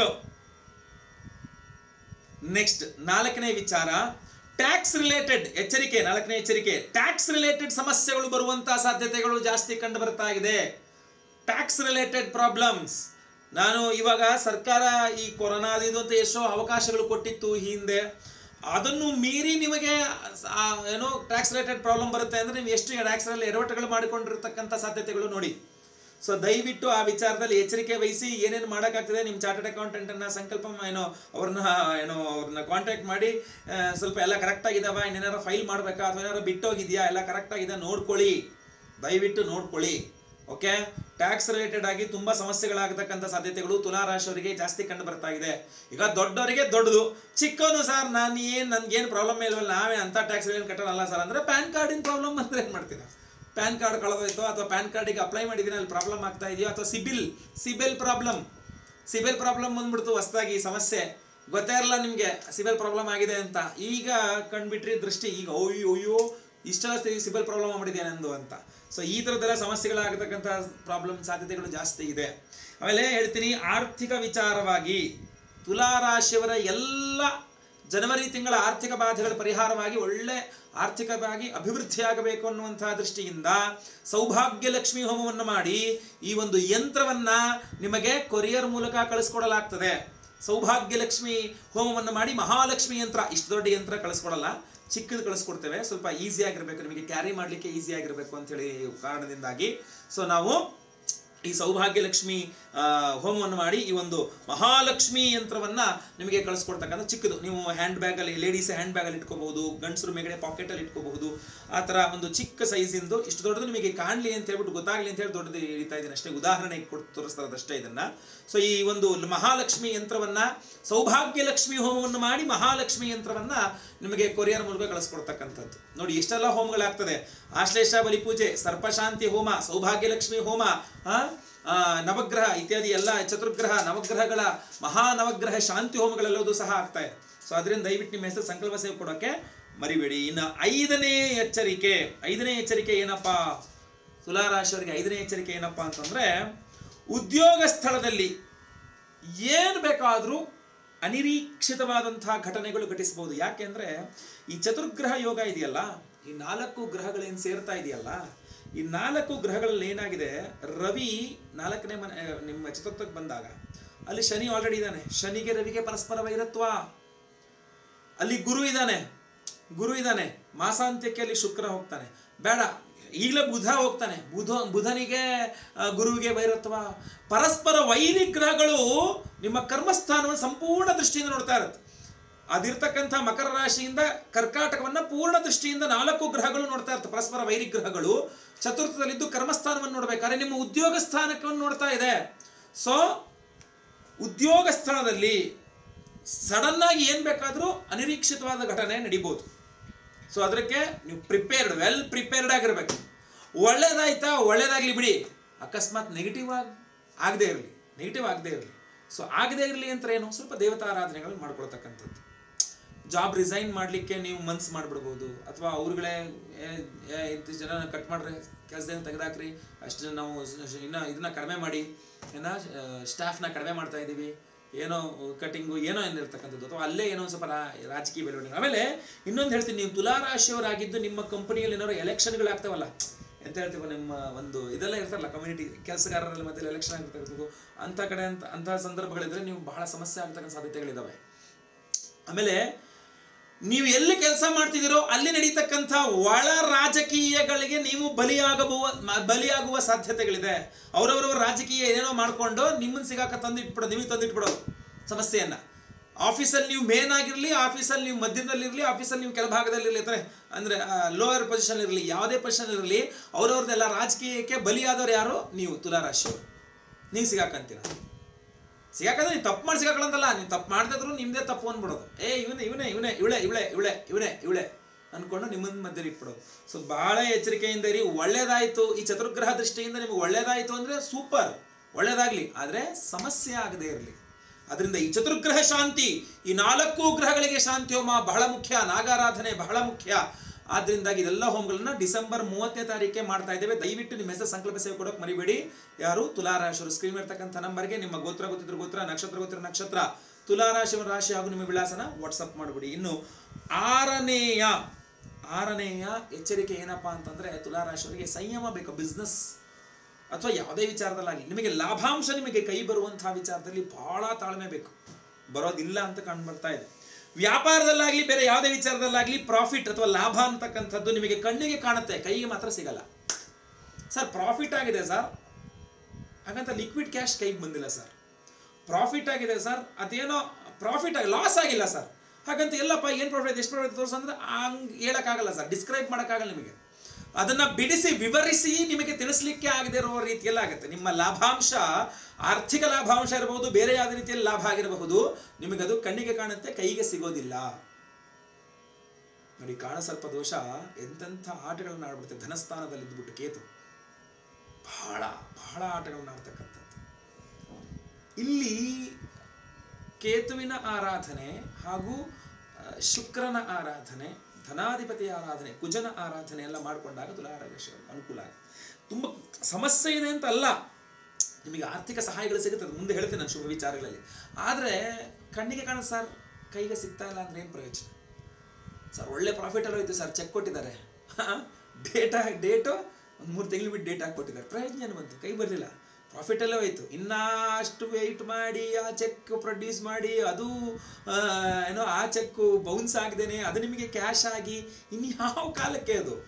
ನೆಕ್ಸ್ಟ್ ನಾಲ್ಕನೇ ವಿಚಾರ ಟ್ಯಾಕ್ಸ್ ರಿಲೇಟೆಡ್ ಎಚ್ಚರಿಕೆ ನಾಲ್ಕನೇ ಎಚ್ಚರಿಕೆ ಟ್ಯಾಕ್ಸ್ ರಿಲೇಟೆಡ್ ಸಮಸ್ಯೆಗಳು ಬರುವಂತಹ ಸಾಧ್ಯತೆಗಳು ಜಾಸ್ತಿ ಕಂಡು ಬರ್ತಾ ಇದೆ ಟ್ಯಾಕ್ಸ್ ರಿಲೇಟೆಡ್ ಪ್ರಾಬ್ಲಮ್ಸ್ ನಾನು ಇವಾಗ ಸರ್ಕಾರ ಈ ಕೊರೋನಾ ಅದು ಇದು ಅಂತ ಎಷ್ಟೋ ಅವಕಾಶಗಳು ಕೊಟ್ಟಿತ್ತು ಈ ಹಿಂದೆ ಅದನ್ನು ಮೀರಿ ನಿಮಗೆ ಆ, ಏನೋ ಟ್ಯಾಕ್ಸ್ ರಿಲೇಟೆಡ್ ಪ್ರಾಬ್ಲಮ್ ಬರುತ್ತೆ ಅಂದ್ರೆ ನೀವು ಎಷ್ಟು ಟ್ಯಾಕ್ಸ್ ಅಲ್ಲಿ ಎಡವಟ್ಟುಗಳು ಮಾಡಿಕೊಂಡಿರ್ತಕ್ಕಂಥ ಸಾಧ್ಯತೆಗಳು ನೋಡಿ ಸೊ ದಯವಿಟ್ಟು ಆ ವಿಚಾರದಲ್ಲಿ ಎಚ್ಚರಿಕೆ ವಹಿಸಿ ಏನೇನು ಮಾಡೋಕ್ಕಾಗ್ತದೆ ನಿಮ್ಮ ಚಾರ್ಟೆಡ್ ಅಕೌಂಟೆಂಟ್ ಅನ್ನ ಸಂಕಲ್ಪ ಏನೋ ಅವ್ರನ್ನ ಏನೋ ಅವ್ರನ್ನ ಕಾಂಟ್ಯಾಕ್ಟ್ ಮಾಡಿ ಆ, ಸ್ವಲ್ಪ ಎಲ್ಲ ಕರೆಕ್ಟ್ ಆಗಿದಾವ ಇನ್ನೇನಾರು ಫೈಲ್ ಮಾಡ್ಬೇಕಾ ಅಥವಾ ಏನಾರು ಬಿಟ್ಟೋಗಿದ್ಯಾ ಎಲ್ಲ ಕರೆಕ್ಟ್ ಆಗಿದೆ ನೋಡ್ಕೊಳ್ಳಿ ದಯವಿಟ್ಟು ನೋಡ್ಕೊಳ್ಳಿ ಓಕೆ ಟ್ಯಾಕ್ಸ್ ರಿಲೇಟೆಡ್ ಆಗಿ ತುಂಬಾ ಸಮಸ್ಯೆಗಳಾಗತಕ್ಕಂಥ ಸಾಧ್ಯತೆಗಳು ತುಲಾ ರಾಶಿಯವರಿಗೆ ಜಾಸ್ತಿ ಕಂಡು ಬರ್ತಾ ಇದೆ ಈಗ ದೊಡ್ಡವರಿಗೆ ದೊಡ್ಡದು ಚಿಕ್ಕವನು ಸರ್ ನಾನು ಏನ್ ನನ್ಗೇನು ಪ್ರಾಬ್ಲಮ್ ಇಲ್ವಲ್ಲ ನಾವೇ ಅಂತ ಟ್ಯಾಕ್ಸ್ ಏನು ಕಟ್ಟೋಲ್ಲ ಸರ್ ಅಂದ್ರೆ ಪ್ಯಾನ್ ಕಾರ್ಡಿನ ಪ್ರಾಬ್ಲಮ್ ಅಂದ್ರೆ ಏನ್ ಮಾಡ್ತೀರಾ ಪ್ಯಾನ್ ಕಾರ್ಡ್ ಕಳೆದೋಯ್ತು ಅಥವಾ ಪ್ಯಾನ್ ಕಾರ್ಡಿಗೆ ಅಪ್ಲೈ ಮಾಡಿದ್ದೀನಿ ಅಲ್ಲಿ ಪ್ರಾಬ್ಲಮ್ ಆಗ್ತಾ ಇದೆಯೋ ಅಥವಾ ಸಿಬಿಲ್ ಸಿಬಿಲ್ ಪ್ರಾಬ್ಲಮ್ ಸಿಬಿಲ್ ಪ್ರಾಬ್ಲಮ್ ಬಂದ್ಬಿಡ್ತು ಹೊಸದಾಗಿ ಸಮಸ್ಯೆ ಗೊತ್ತೇ ಇರಲ್ಲ ನಿಮ್ಗೆ ಸಿಬಿಲ್ ಪ್ರಾಬ್ಲಮ್ ಆಗಿದೆ ಅಂತ ಈಗ ಕಂಡ್ಬಿಟ್ರಿ ದೃಷ್ಟಿ ಈಗ ಅಯ್ಯೋ ಅಯ್ಯೋ ಇಷ್ಟೆಲ್ಲ ಸಿಬಿಲ್ ಪ್ರಾಬ್ಲಮ್ ಮಾಡಿದ್ಯಾ ನಂದು ಅಂತ ಸೊ ಈ ಥರದ್ದೆಲ್ಲ ಸಮಸ್ಯೆಗಳಾಗತಕ್ಕಂಥ ಪ್ರಾಬ್ಲಮ್ ಸಾಧ್ಯತೆಗಳು ಜಾಸ್ತಿ ಇದೆ ಆಮೇಲೆ ಹೇಳ್ತೀನಿ ಆರ್ಥಿಕ ವಿಚಾರವಾಗಿ ತುಲಾ ರಾಶಿಯವರ ಎಲ್ಲ ಜನವರಿ ತಿಂಗಳ ಆರ್ಥಿಕ ಬಾಧೆಗಳ ಪರಿಹಾರವಾಗಿ ಒಳ್ಳೆ ಆರ್ಥಿಕವಾಗಿ ಅಭಿವೃದ್ಧಿಯಾಗಬೇಕು ಅನ್ನುವಂತಹ ದೃಷ್ಟಿಯಿಂದ ಸೌಭಾಗ್ಯ ಲಕ್ಷ್ಮಿ ಹೋಮವನ್ನು ಮಾಡಿ ಈ ಒಂದು ಯಂತ್ರವನ್ನ ನಿಮಗೆ ಕೊರಿಯರ್ ಮೂಲಕ ಕಳಿಸ್ಕೊಡಲಾಗ್ತದೆ ಸೌಭಾಗ್ಯ ಲಕ್ಷ್ಮಿ ಹೋಮವನ್ನು ಮಾಡಿ ಮಹಾಲಕ್ಷ್ಮಿ ಯಂತ್ರ ಇಷ್ಟು ದೊಡ್ಡ ಯಂತ್ರ ಕಳಿಸ್ಕೊಡಲ್ಲ ಚಿಕ್ಕದು ಕಳಿಸ್ಕೊಡ್ತೇವೆ ಸ್ವಲ್ಪ ಈಸಿ ಆಗಿರ್ಬೇಕು ನಿಮಗೆ ಕ್ಯಾರಿ ಮಾಡ್ಲಿಕ್ಕೆ ಈಸಿ ಆಗಿರ್ಬೇಕು ಅಂತ ಹೇಳಿ ಕಾರಣದಿಂದಾಗಿ ಸೊ ನಾವು ಈ ಸೌಭಾಗ್ಯ ಲಕ್ಷ್ಮಿ ಆ, ಹೋಮವನ್ನು ಮಾಡಿ ಈ ಒಂದು ಮಹಾಲಕ್ಷ್ಮಿ ಯಂತ್ರವನ್ನ ನಿಮಗೆ ಕಳಿಸ್ಕೊಡ್ತಕ್ಕಂಥ ಚಿಕ್ಕದು ನೀವು ಹ್ಯಾಂಡ್ ಬ್ಯಾಗ್ ಅಲ್ಲಿ ಲೇಡೀಸ್ ಹ್ಯಾಂಡ್ ಬ್ಯಾಗ್ ಅಲ್ಲಿ ಇಟ್ಕೋಬಹುದು ಗಂಡಸರು ಮೇಗಡೆ ಪಾಕೆಟ್ ಅಲ್ಲಿ ಇಟ್ಕೋಬಹುದು ಆ ತರ ಒಂದು ಚಿಕ್ಕ ಸೈಜ್ ಇಂದು ಇಷ್ಟು ದೊಡ್ಡದು ನಿಮಗೆ ಕಾಣ್ಲಿ ಅಂತ ಹೇಳ್ಬಿಟ್ಟು ಗೊತ್ತಾಗ್ಲಿ ಅಂತ ಹೇಳಿ ದೊಡ್ಡದು ಹಿಡಿತಾ ಇದ್ದೀನಿ ಅಷ್ಟೇ ಉದಾಹರಣೆ ಕೊಟ್ಟು ತೋರಿಸ್ತಾ ಇರೋದಷ್ಟೇ ಇದನ್ನ ಸೊ ಈ ಒಂದು ಮಹಾಲಕ್ಷ್ಮಿ ಯಂತ್ರವನ್ನ ಸೌಭಾಗ್ಯ ಲಕ್ಷ್ಮಿ ಹೋಮವನ್ನು ಮಾಡಿ ಮಹಾಲಕ್ಷ್ಮಿ ಯಂತ್ರವನ್ನ ನಿಮಗೆ ಕೊರಿಯರ್ ಮೂಲಕ ಕಳಿಸ್ಕೊಡ್ತಕ್ಕಂಥದ್ದು ನೋಡಿ ಎಷ್ಟೆಲ್ಲ ಹೋಮಗಳಾಗ್ತದೆ ಆಶ್ಲೇಷ ಬಲಿ ಪೂಜೆ ಸರ್ಪಶಾಂತಿ ಹೋಮ ಸೌಭಾಗ್ಯ ಲಕ್ಷ್ಮಿ ಹೋಮ ಆ, ಆ, ನವಗ್ರಹ ಇತ್ಯಾದಿ ಎಲ್ಲ ಚತುರ್ಗ್ರಹ ನವಗ್ರಹಗಳ ಮಹಾ ನವಗ್ರಹ ಶಾಂತಿ ಹೋಮಗಳೆಲ್ಲವೂ ಸಹ ಆಗ್ತಾ ಇದೆ ಸೊ ಅದರಿಂದ ದಯವಿಟ್ಟು ನಿಮ್ಮ ಹೆಸರು ಸಂಕಲ್ಪ ಸೇವೆ ಕೊಡೋಕೆ ಮರಿಬೇಡಿ ಇನ್ನು ಐದನೇ ಎಚ್ಚರಿಕೆ ಐದನೇ ಎಚ್ಚರಿಕೆ ಏನಪ್ಪಾ ತುಲಾರಾಶಿಯವರಿಗೆ ಐದನೇ ಎಚ್ಚರಿಕೆ ಏನಪ್ಪಾ ಅಂತಂದ್ರೆ ಉದ್ಯೋಗ ಸ್ಥಳದಲ್ಲಿ ಏನು ಬೇಕಾದರೂ ಅನಿರೀಕ್ಷಿತವಾದಂತಹ ಘಟನೆಗಳು ಘಟಿಸಬಹುದು ಯಾಕೆಂದ್ರೆ ಈ ಚತುರ್ಗ್ರಹ ಯೋಗ ಇದೆಯಲ್ಲ ಈ ನಾಲ್ಕು ಗ್ರಹಗಳೇನು ಸೇರ್ತಾ ಇದೆಯಲ್ಲ ಈ ನಾಲ್ಕು ಗ್ರಹಗಳಲ್ಲಿ ಏನಾಗಿದೆ ರವಿ ನಾಲ್ಕನೇ ಮನೆ ಆ, ನಿಮ್ಮ ಚತುರ್ಥಕ್ಕೆ ಬಂದಾಗ ಅಲ್ಲಿ ಶನಿ ಆಲ್ರೆಡಿ ಇದ್ದಾನೆ ಶನಿಗೆ ರವಿಗೆ ಪರಸ್ಪರ ವೈರತ್ವ ಅಲ್ಲಿ ಗುರು ಇದ್ದಾನೆ ಗುರು ಇದ್ದಾನೆ ಮಾಸಾಂತ್ಯಕ್ಕೆ ಅಲ್ಲಿ ಶುಕ್ರ ಹೋಗ್ತಾನೆ ಬೇಡ ಈಗಲೇ ಬುಧ ಹೋಗ್ತಾನೆ ಬುಧ ಬುಧನಿಗೆ ಆ, ಗುರುವಿಗೆ ವೈರತ್ವ ಪರಸ್ಪರ ವೈರಿ ಗ್ರಹಗಳು ನಿಮ್ಮ ಕರ್ಮಸ್ಥಾನವನ್ನು ಸಂಪೂರ್ಣ ದೃಷ್ಟಿಯಿಂದ ನೋಡ್ತಾ ಇರುತ್ತೆ ಅದಿರ್ತಕ್ಕಂಥ ಮಕರ ರಾಶಿಯಿಂದ ಕರ್ಕಾಟಕವನ್ನ ಪೂರ್ಣ ದೃಷ್ಟಿಯಿಂದ ನಾಲ್ಕು ಗ್ರಹಗಳು ನೋಡ್ತಾ ಇರ್ತವೆ ಪರಸ್ಪರ ವೈರಿ ಗ್ರಹಗಳು ಚತುರ್ಥದಲ್ಲಿದ್ದು ಕರ್ಮಸ್ಥಾನವನ್ನು ನೋಡ್ಬೇಕಾದ್ರೆ ನಿಮ್ಮ ಉದ್ಯೋಗ ಸ್ಥಾನಕವನ್ನು ನೋಡ್ತಾ ಇದೆ ಸೊ ಉದ್ಯೋಗ ಸ್ಥಳದಲ್ಲಿ ಸಡನ್ ಆಗಿ ಏನ್ ಬೇಕಾದ್ರೂ ಅನಿರೀಕ್ಷಿತವಾದ ಘಟನೆ ನಡಿಬಹುದು ಸೊ ಅದಕ್ಕೆ ನೀವು ಪ್ರಿಪೇರ್ಡ್ ವೆಲ್ ಪ್ರಿಪೇರ್ಡ್ ಆಗಿರ್ಬೇಕು ಒಳ್ಳೇದಾಯ್ತಾ ಒಳ್ಳೇದಾಗ್ಲಿ ಬಿಡಿ ಅಕಸ್ಮಾತ್ ನೆಗೆಟಿವ್ ಆಗಿ ಆಗದೆ ಇರಲಿ ನೆಗೆಟಿವ್ ಆಗದೆ ಇರಲಿ ಸೊ ಆಗದೆ ಇರಲಿ ಅಂತ ಏನು ಸ್ವಲ್ಪ ದೇವತಾರಾಧನೆಗಳು ಮಾಡ್ಕೊಳ್ತಕ್ಕಂಥದ್ದು ಜಾಬ್ ರಿಸೈನ್ ಮಾಡ್ಲಿಕ್ಕೆ ನೀವು ಮನ್ಸ್ ಮಾಡ್ಬಿಡ್ಬೋದು ಅಥವಾ ಅವ್ರುಗಳೇ ಏ, ಏ, ಇಂಥ ಜನ ಕಟ್ ಮಾಡ್ರೆ ಕೆಲಸದಿಂದ ತೆಗೆದಾಕ್ರಿ ಅಷ್ಟು ನಾವು ಸ- ಇನ್ನ ಇದನ್ನ ಕಡಿಮೆ ಮಾಡಿ ಏನ ಸ್ಟಾಫ್ನ ಕಡಿಮೆ ಮಾಡ್ತಾ ಇದ್ದೀವಿ ಏನೋ ಕಟಿಂಗು ಏನೋ ಏನಿರ್ತಕ್ಕಂಥದ್ದು ಅಥವಾ ಅಲ್ಲೇ ಏನೋ ಒಂದ್ ಸ್ವಲ್ಪ ರಾ- ರಾಜಕೀಯ ಬೆಳವಣಿಗೆ ಆಮೇಲೆ ಇನ್ನೊಂದು ಹೇಳ್ತೀನಿ ನೀವು ತುಲಾ ರಾಶಿಯವರಾಗಿದ್ದು ನಿಮ್ಮ ಕಂಪನಿಯಲ್ಲಿ ಏನಾದ್ರು ಎಲೆಕ್ಷನ್ಗಳಾಗ್ತಾವಲ್ಲ ಎಂತ ಹೇಳ್ತೀವಿ ನಿಮ್ಮ ಒಂದು ಇದೆಲ್ಲ ಇರ್ತಾರಲ್ಲ ಕಮ್ಯುನಿಟಿ ಕೆಲಸಗಾರರಲ್ಲಿ ಮತ್ತೆ ಎಲೆಕ್ಷನ್ ಆಗಿರ್ತಕ್ಕಂಥದ್ದು ಅಂತ ಕಡೆ ಅಂತ ಅಂತಹ ಸಂದರ್ಭಗಳಿದ್ರೆ ನೀವು ಬಹಳ ಸಮಸ್ಯೆ ಆಗ್ತಕ್ಕಂಥ ಸಾಧ್ಯತೆಗಳಿದಾವೆ ಆಮೇಲೆ ನೀವು ಎಲ್ಲಿ ಕೆಲಸ ಮಾಡ್ತಿದ್ದೀರೋ ಅಲ್ಲಿ ನಡೀತಕ್ಕಂಥ ಒಳ ರಾಜಕೀಯಗಳಿಗೆ ನೀವು ಬಲಿಯಾಗಬುವ ಮ- ಬಲಿಯಾಗುವ ಸಾಧ್ಯತೆಗಳಿದೆ ಅವರವರವರ ರಾಜಕೀಯ ಏನೇನೋ ಮಾಡ್ಕೊಂಡು ನಿಮ್ಮನ್ನ ಸಿಗಾಕ ತಂದು ಇಟ್ಬಿಡೋದು ನಿಮಗೆ ತಂದು ಇಟ್ಬಿಡೋದು ಸಮಸ್ಯೆಯನ್ನ ಆಫೀಸಲ್ಲಿ ನೀವು ಮೇನ್ ಆಗಿರಲಿ ಆಫೀಸಲ್ಲಿ ನೀವು ಮಧ್ಯದಲ್ಲಿರಲಿ ಆಫೀಸಲ್ಲಿ ನೀವು ಕೆಲ ಭಾಗದಲ್ಲಿರಲಿ ಅಂದ್ರೆ ಅಂದ್ರೆ ಲೋಯರ್ ಪೊಸಿಷನ್ ಇರಲಿ ಯಾವುದೇ ಪೊಸಿಷನ್ ಇರಲಿ ಅವ್ರವ್ರದ್ದೆಲ್ಲ ರಾಜಕೀಯಕ್ಕೆ ಬಲಿಯಾದವ್ರು ಯಾರು ನೀವು ತುಲಾರಾಶಿಯವರು ನೀವು ಸಿಗಾಕಂತೀರ ಸಿಗಾಕಂದ್ರೆ ನೀವು ತಪ್ಪು ಮಾಡಿ ಸಿಗಾಕೊಳ್ಳಂತಲ್ಲ ನೀವು ತಪ್ಪು ಮಾಡ್ತಿದ್ರು ನಿಮ್ದೇ ತಪ್ಪು ಅಂದ್ಬಿಡೋದು ಏ ಇವನೇ ಇವನೇ ಇವನೇ ಇವಳೆ ಇವಳೆ ಇವಳೆ ಇವನೇ ಇವಳೆ ಅನ್ಕೊಂಡು ನಿಮ್ಮನ್ನ ಮಧ್ಯೆ ಇಟ್ಬಿಡೋದು ಸೊ ಬಹಳ ಎಚ್ಚರಿಕೆಯಿಂದ ಇರಿ ಒಳ್ಳೇದಾಯ್ತು ಈ ಚತುರ್ಗ್ರಹ ದೃಷ್ಟಿಯಿಂದ ನಿಮ್ಗೆ ಒಳ್ಳೇದಾಯ್ತು ಅಂದ್ರೆ ಸೂಪರ್ ಒಳ್ಳೇದಾಗ್ಲಿ ಆದ್ರೆ ಸಮಸ್ಯೆ ಆಗದೆ ಇರಲಿ ಅದರಿಂದ ಈ ಚತುರ್ಗ್ರಹ ಶಾಂತಿ ಈ ನಾಲ್ಕು ಗ್ರಹಗಳಿಗೆ ಶಾಂತಿ ಹೋಮ ಬಹಳ ಮುಖ್ಯ ನಾಗಾರಾಧನೆ ಬಹಳ ಮುಖ್ಯ ಆದ್ರಿಂದಾಗಿ ಇದೆಲ್ಲ ಹೋಮಗಳನ್ನ ಡಿಸೆಂಬರ್ ಮೂವತ್ತನೇ ತಾರೀಕೆ ಮಾಡ್ತಾ ಇದ್ದೇವೆ ದಯವಿಟ್ಟು ನಿಮ್ಮ ಹೆಸರು ಸಂಕಲ್ಪ ಸೇವೆ ಕೊಡೋಕೆ ಮರಿಬೇಡಿ ಯಾರು ತುಲಾರಾಶಿಯವರು ಸ್ಕ್ರೀನ್ ಇರ್ತಕ್ಕಂಥ ನಂಬರ್ಗೆ ನಿಮ್ಮ ಗೋತ್ರ ಗೊತ್ತಿದ್ರು ಗೋತ್ರ ನಕ್ಷತ್ರ ಗೊತ್ತಿರೋ ನಕ್ಷತ್ರ ತುಲಾರಾಶಿಯವರ ರಾಶಿ ಹಾಗೂ ನಿಮ್ಮ ವಿಳಾಸನ ವಾಟ್ಸಪ್ ಮಾಡಿಬಿಡಿ ಇನ್ನು ಆರನೆಯ ಆರನೆಯ ಎಚ್ಚರಿಕೆ ಏನಪ್ಪಾ ಅಂತಂದ್ರೆ ತುಲಾರಾಶಿಯವರಿಗೆ ಸಂಯಮ ಬೇಕು ಬಿಸ್ನೆಸ್ ಅಥವಾ ಯಾವುದೇ ವಿಚಾರದಲ್ಲಾಗಲಿ ನಿಮಗೆ ಲಾಭಾಂಶ ನಿಮಗೆ ಕೈ ಬರುವಂತಹ ವಿಚಾರದಲ್ಲಿ ಬಹಳ ತಾಳ್ಮೆ ಬೇಕು ಬರೋದಿಲ್ಲ ಅಂತ ಕಂಡು ಬರ್ತಾ ಇದೆ ವ್ಯಾಪಾರದಲ್ಲಾಗ್ಲಿ ಬೇರೆ ಯಾವುದೇ ವಿಚಾರದಲ್ಲಾಗ್ಲಿ ಪ್ರಾಫಿಟ್ ಅಥವಾ ಲಾಭ ಅಂತಕ್ಕಂಥದ್ದು ನಿಮಗೆ ಕಣ್ಣಿಗೆ ಕಾಣುತ್ತೆ ಕೈಗೆ ಮಾತ್ರ ಸಿಗಲ್ಲ ಸರ್ ಪ್ರಾಫಿಟ್ ಆಗಿದೆ ಸರ್ ಹಾಗಂತ ಲಿಕ್ವಿಡ್ ಕ್ಯಾಶ್ ಕೈಗೆ ಬಂದಿಲ್ಲ ಸರ್ ಪ್ರಾಫಿಟ್ ಆಗಿದೆ ಸರ್ ಅದೇನೋ ಪ್ರಾಫಿಟ್ ಆಗಿ ಲಾಸ್ ಆಗಿಲ್ಲ ಸರ್ ಹಾಗಂತ ಎಲ್ಲಪ್ಪ ಏನು ಪ್ರಾಫಿಟ್ ಎಷ್ಟು ಪ್ರಾಫಿಟ್ ತೋರಿಸ್ ಅಂದ್ರೆ ಹಂಗೆ ಹೇಳಕ್ಕಾಗಲ್ಲ ಸರ್ ಡಿಸ್ಕ್ರೈಬ್ ಮಾಡೋಕ್ಕಾಗಲ್ಲ ನಿಮಗೆ ಅದನ್ನ ಬಿಡಿಸಿ ವಿವರಿಸಿ ನಿಮಗೆ ತಿಳಿಸ್ಲಿಕ್ಕೆ ಆಗದೆ ಇರುವ ರೀತಿಯಲ್ಲಿ ಆಗುತ್ತೆ ನಿಮ್ಮ ಲಾಭಾಂಶ ಆರ್ಥಿಕ ಲಾಭಾಂಶ ಇರಬಹುದು ಬೇರೆ ಯಾವುದೇ ರೀತಿಯಲ್ಲಿ ಲಾಭ ಆಗಿರಬಹುದು ನಿಮಗೆ ಅದು ಕಣ್ಣಿಗೆ ಕಾಣುತ್ತೆ ಕೈಗೆ ಸಿಗೋದಿಲ್ಲ ನೋಡಿ ಕಾಣ ಸ್ವಲ್ಪ ದೋಷ ಎಂತೆಂಥ ಆಟಗಳನ್ನ ಆಡ್ಬಿಡುತ್ತೆ ಧನಸ್ಥಾನದಲ್ಲಿ ಇದ್ಬಿಟ್ಟು ಕೇತು ಬಹಳ ಬಹಳ ಆಟಗಳನ್ನ ಆಡ್ತಕ್ಕಂಥದ್ದು ಇಲ್ಲಿ ಕೇತುವಿನ ಆರಾಧನೆ ಹಾಗೂ ಆ, ಶುಕ್ರನ ಆರಾಧನೆ ಧನಾಧಿಪತಿ ಆರಾಧನೆ ಕುಜನ ಆರಾಧನೆ ಎಲ್ಲ ಮಾಡಿಕೊಂಡಾಗ ತುಲಾರಾಶಿ ಅನುಕೂಲ ಆಗುತ್ತೆ ತುಂಬ ಸಮಸ್ಯೆ ಇದೆ ಅಂತ ಅಲ್ಲ ನಿಮಗೆ ಆರ್ಥಿಕ ಸಹಾಯಗಳು ಸಿಗುತ್ತದೆ ಮುಂದೆ ಹೇಳ್ತೇನೆ ನಾನು ಶುಭ ವಿಚಾರಗಳಲ್ಲಿ ಆದರೆ ಕಣ್ಣಿಗೆ ಕಾಣುತ್ತೆ ಸರ್ ಕೈಗೆ ಸಿಗ್ತಾ ಇಲ್ಲ ಅಂದ್ರೆ ಏನು ಪ್ರಯೋಜನ ಸರ್ ಒಳ್ಳೆ ಪ್ರಾಫಿಟ್ ಎಲ್ಲ ಹೋಯ್ತು ಸರ್ ಚೆಕ್ ಕೊಟ್ಟಿದ್ದಾರೆ ಡೇಟಾ ಡೇಟು ಒಂದು ಮೂರು ತಿಂಗಳು ಬಿಟ್ಟು ಡೇಟ್ ಹಾಕ್ಕೊಟ್ಟಿದ್ದಾರೆ ಪ್ರಯೋಜನ ಏನು ಬಂತು ಕೈ ಬರಲಿಲ್ಲ ಪ್ರಾಫಿಟ್ ಎಲ್ಲ ಹೋಯ್ತು ಇನ್ನಷ್ಟು ವೆಯ್ಟ್ ಮಾಡಿ ಆ ಚೆಕ್ ಪ್ರೊಡ್ಯೂಸ್ ಮಾಡಿ ಅದು ಆ, ಏನೋ ಆ ಚೆಕ್ ಬೌನ್ಸ್ ಆಗದೇನೆ ಅದು ನಿಮಗೆ ಕ್ಯಾಶ್ ಆಗಿ ಇನ್ನು ಯಾವ ಕಾಲಕ್ಕೆ ಅದು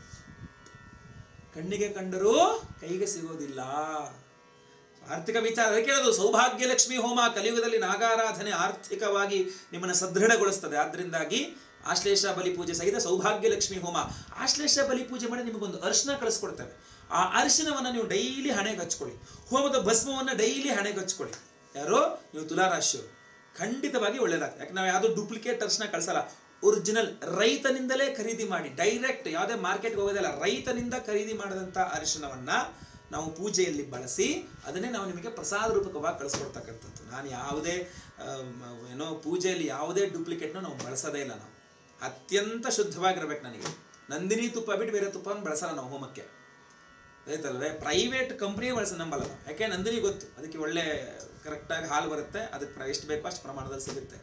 ಕಣ್ಣಿಗೆ ಕಂಡರೂ ಕೈಗೆ ಸಿಗೋದಿಲ್ಲ ಆರ್ಥಿಕ ವಿಚಾರ ಅದಕ್ಕೆ ಹೇಳೋದು ಸೌಭಾಗ್ಯ ಲಕ್ಷ್ಮಿ ಹೋಮ ಕಲಿಯುಗದಲ್ಲಿ ನಾಗಾರಾಧನೆ ಆರ್ಥಿಕವಾಗಿ ನಿಮ್ಮನ್ನು ಸದೃಢಗೊಳಿಸ್ತದೆ ಆದ್ರಿಂದಾಗಿ ಆಶ್ಲೇಷ ಬಲಿ ಪೂಜೆ ಸಹಿತ ಸೌಭಾಗ್ಯ ಲಕ್ಷ್ಮಿ ಹೋಮ ಆಶ್ಲೇಷ ಬಲಿ ಪೂಜೆ ಮಾಡಿ ನಿಮಗೊಂದು ಅರಿಶಿನ ಕಳಿಸ್ಕೊಡ್ತೇವೆ ಆ ಅರಿಶಿನವನ್ನ ನೀವು ಡೈಲಿ ಹಣೆಗೆ ಹಚ್ಕೊಳ್ಳಿ ಹೋಮದ ಭಸ್ಮವನ್ನ ಡೈಲಿ ಹಣೆಗೆ ಹಚ್ಕೊಳ್ಳಿ ಯಾರು ನೀವು ತುಲಾರಾಶಿಯವರು ಖಂಡಿತವಾಗಿ ಒಳ್ಳೇದಾಗ್ತದೆ ಯಾಕೆ ನಾವು ಯಾವುದು ಡೂಪ್ಲಿಕೇಟ್ ಅರಿಶಿನ ಕಳಿಸಲ್ಲ ಒರಿಜಿನಲ್ ರೈತನಿಂದಲೇ ಖರೀದಿ ಮಾಡಿ ಡೈರೆಕ್ಟ್ ಯಾವುದೇ ಮಾರ್ಕೆಟ್ಗೆ ಹೋಗೋದಲ್ಲ ರೈತನಿಂದ ಖರೀದಿ ಮಾಡಿದಂಥ ಅರಿಶಿನವನ್ನ ನಾವು ಪೂಜೆಯಲ್ಲಿ ಬಳಸಿ ಅದನ್ನೇ ನಾವು ನಿಮಗೆ ಪ್ರಸಾದ ರೂಪಕವಾಗಿ ಕಳಿಸ್ಕೊಡ್ತಕ್ಕಂಥದ್ದು ನಾನು ಯಾವುದೇ ಆಮ್, ಏನೋ ಪೂಜೆಯಲ್ಲಿ ಯಾವುದೇ ಡೂಪ್ಲಿಕೇಟ್ನ ನಾವು ಬಳಸೋದೇ ಇಲ್ಲ ನಾವು ಅತ್ಯಂತ ಶುದ್ಧವಾಗಿರ್ಬೇಕು ನನಗೆ ನಂದಿನಿ ತುಪ್ಪ ಬಿಟ್ಟು ಬೇರೆ ತುಪ್ಪವನ್ನು ಬಳಸಲ್ಲ ನಾವು ಹೋಮಕ್ಕೆ ಆಯ್ತಲ್ವೇ ಪ್ರೈವೇಟ್ ಕಂಪ್ನಿ ಬಳಸ ನಂಬಲ್ಲ ನಾವು ಯಾಕೆ ನಂದಿನಿ ಗೊತ್ತು ಅದಕ್ಕೆ ಒಳ್ಳೆ ಕರೆಕ್ಟಾಗಿ ಹಾಲು ಬರುತ್ತೆ ಅದಕ್ಕೆ ಪ್ರ- ಎಷ್ಟು ಬೇಕೋ ಅಷ್ಟು ಪ್ರಮಾಣದಲ್ಲಿ ಸಿಗುತ್ತೆ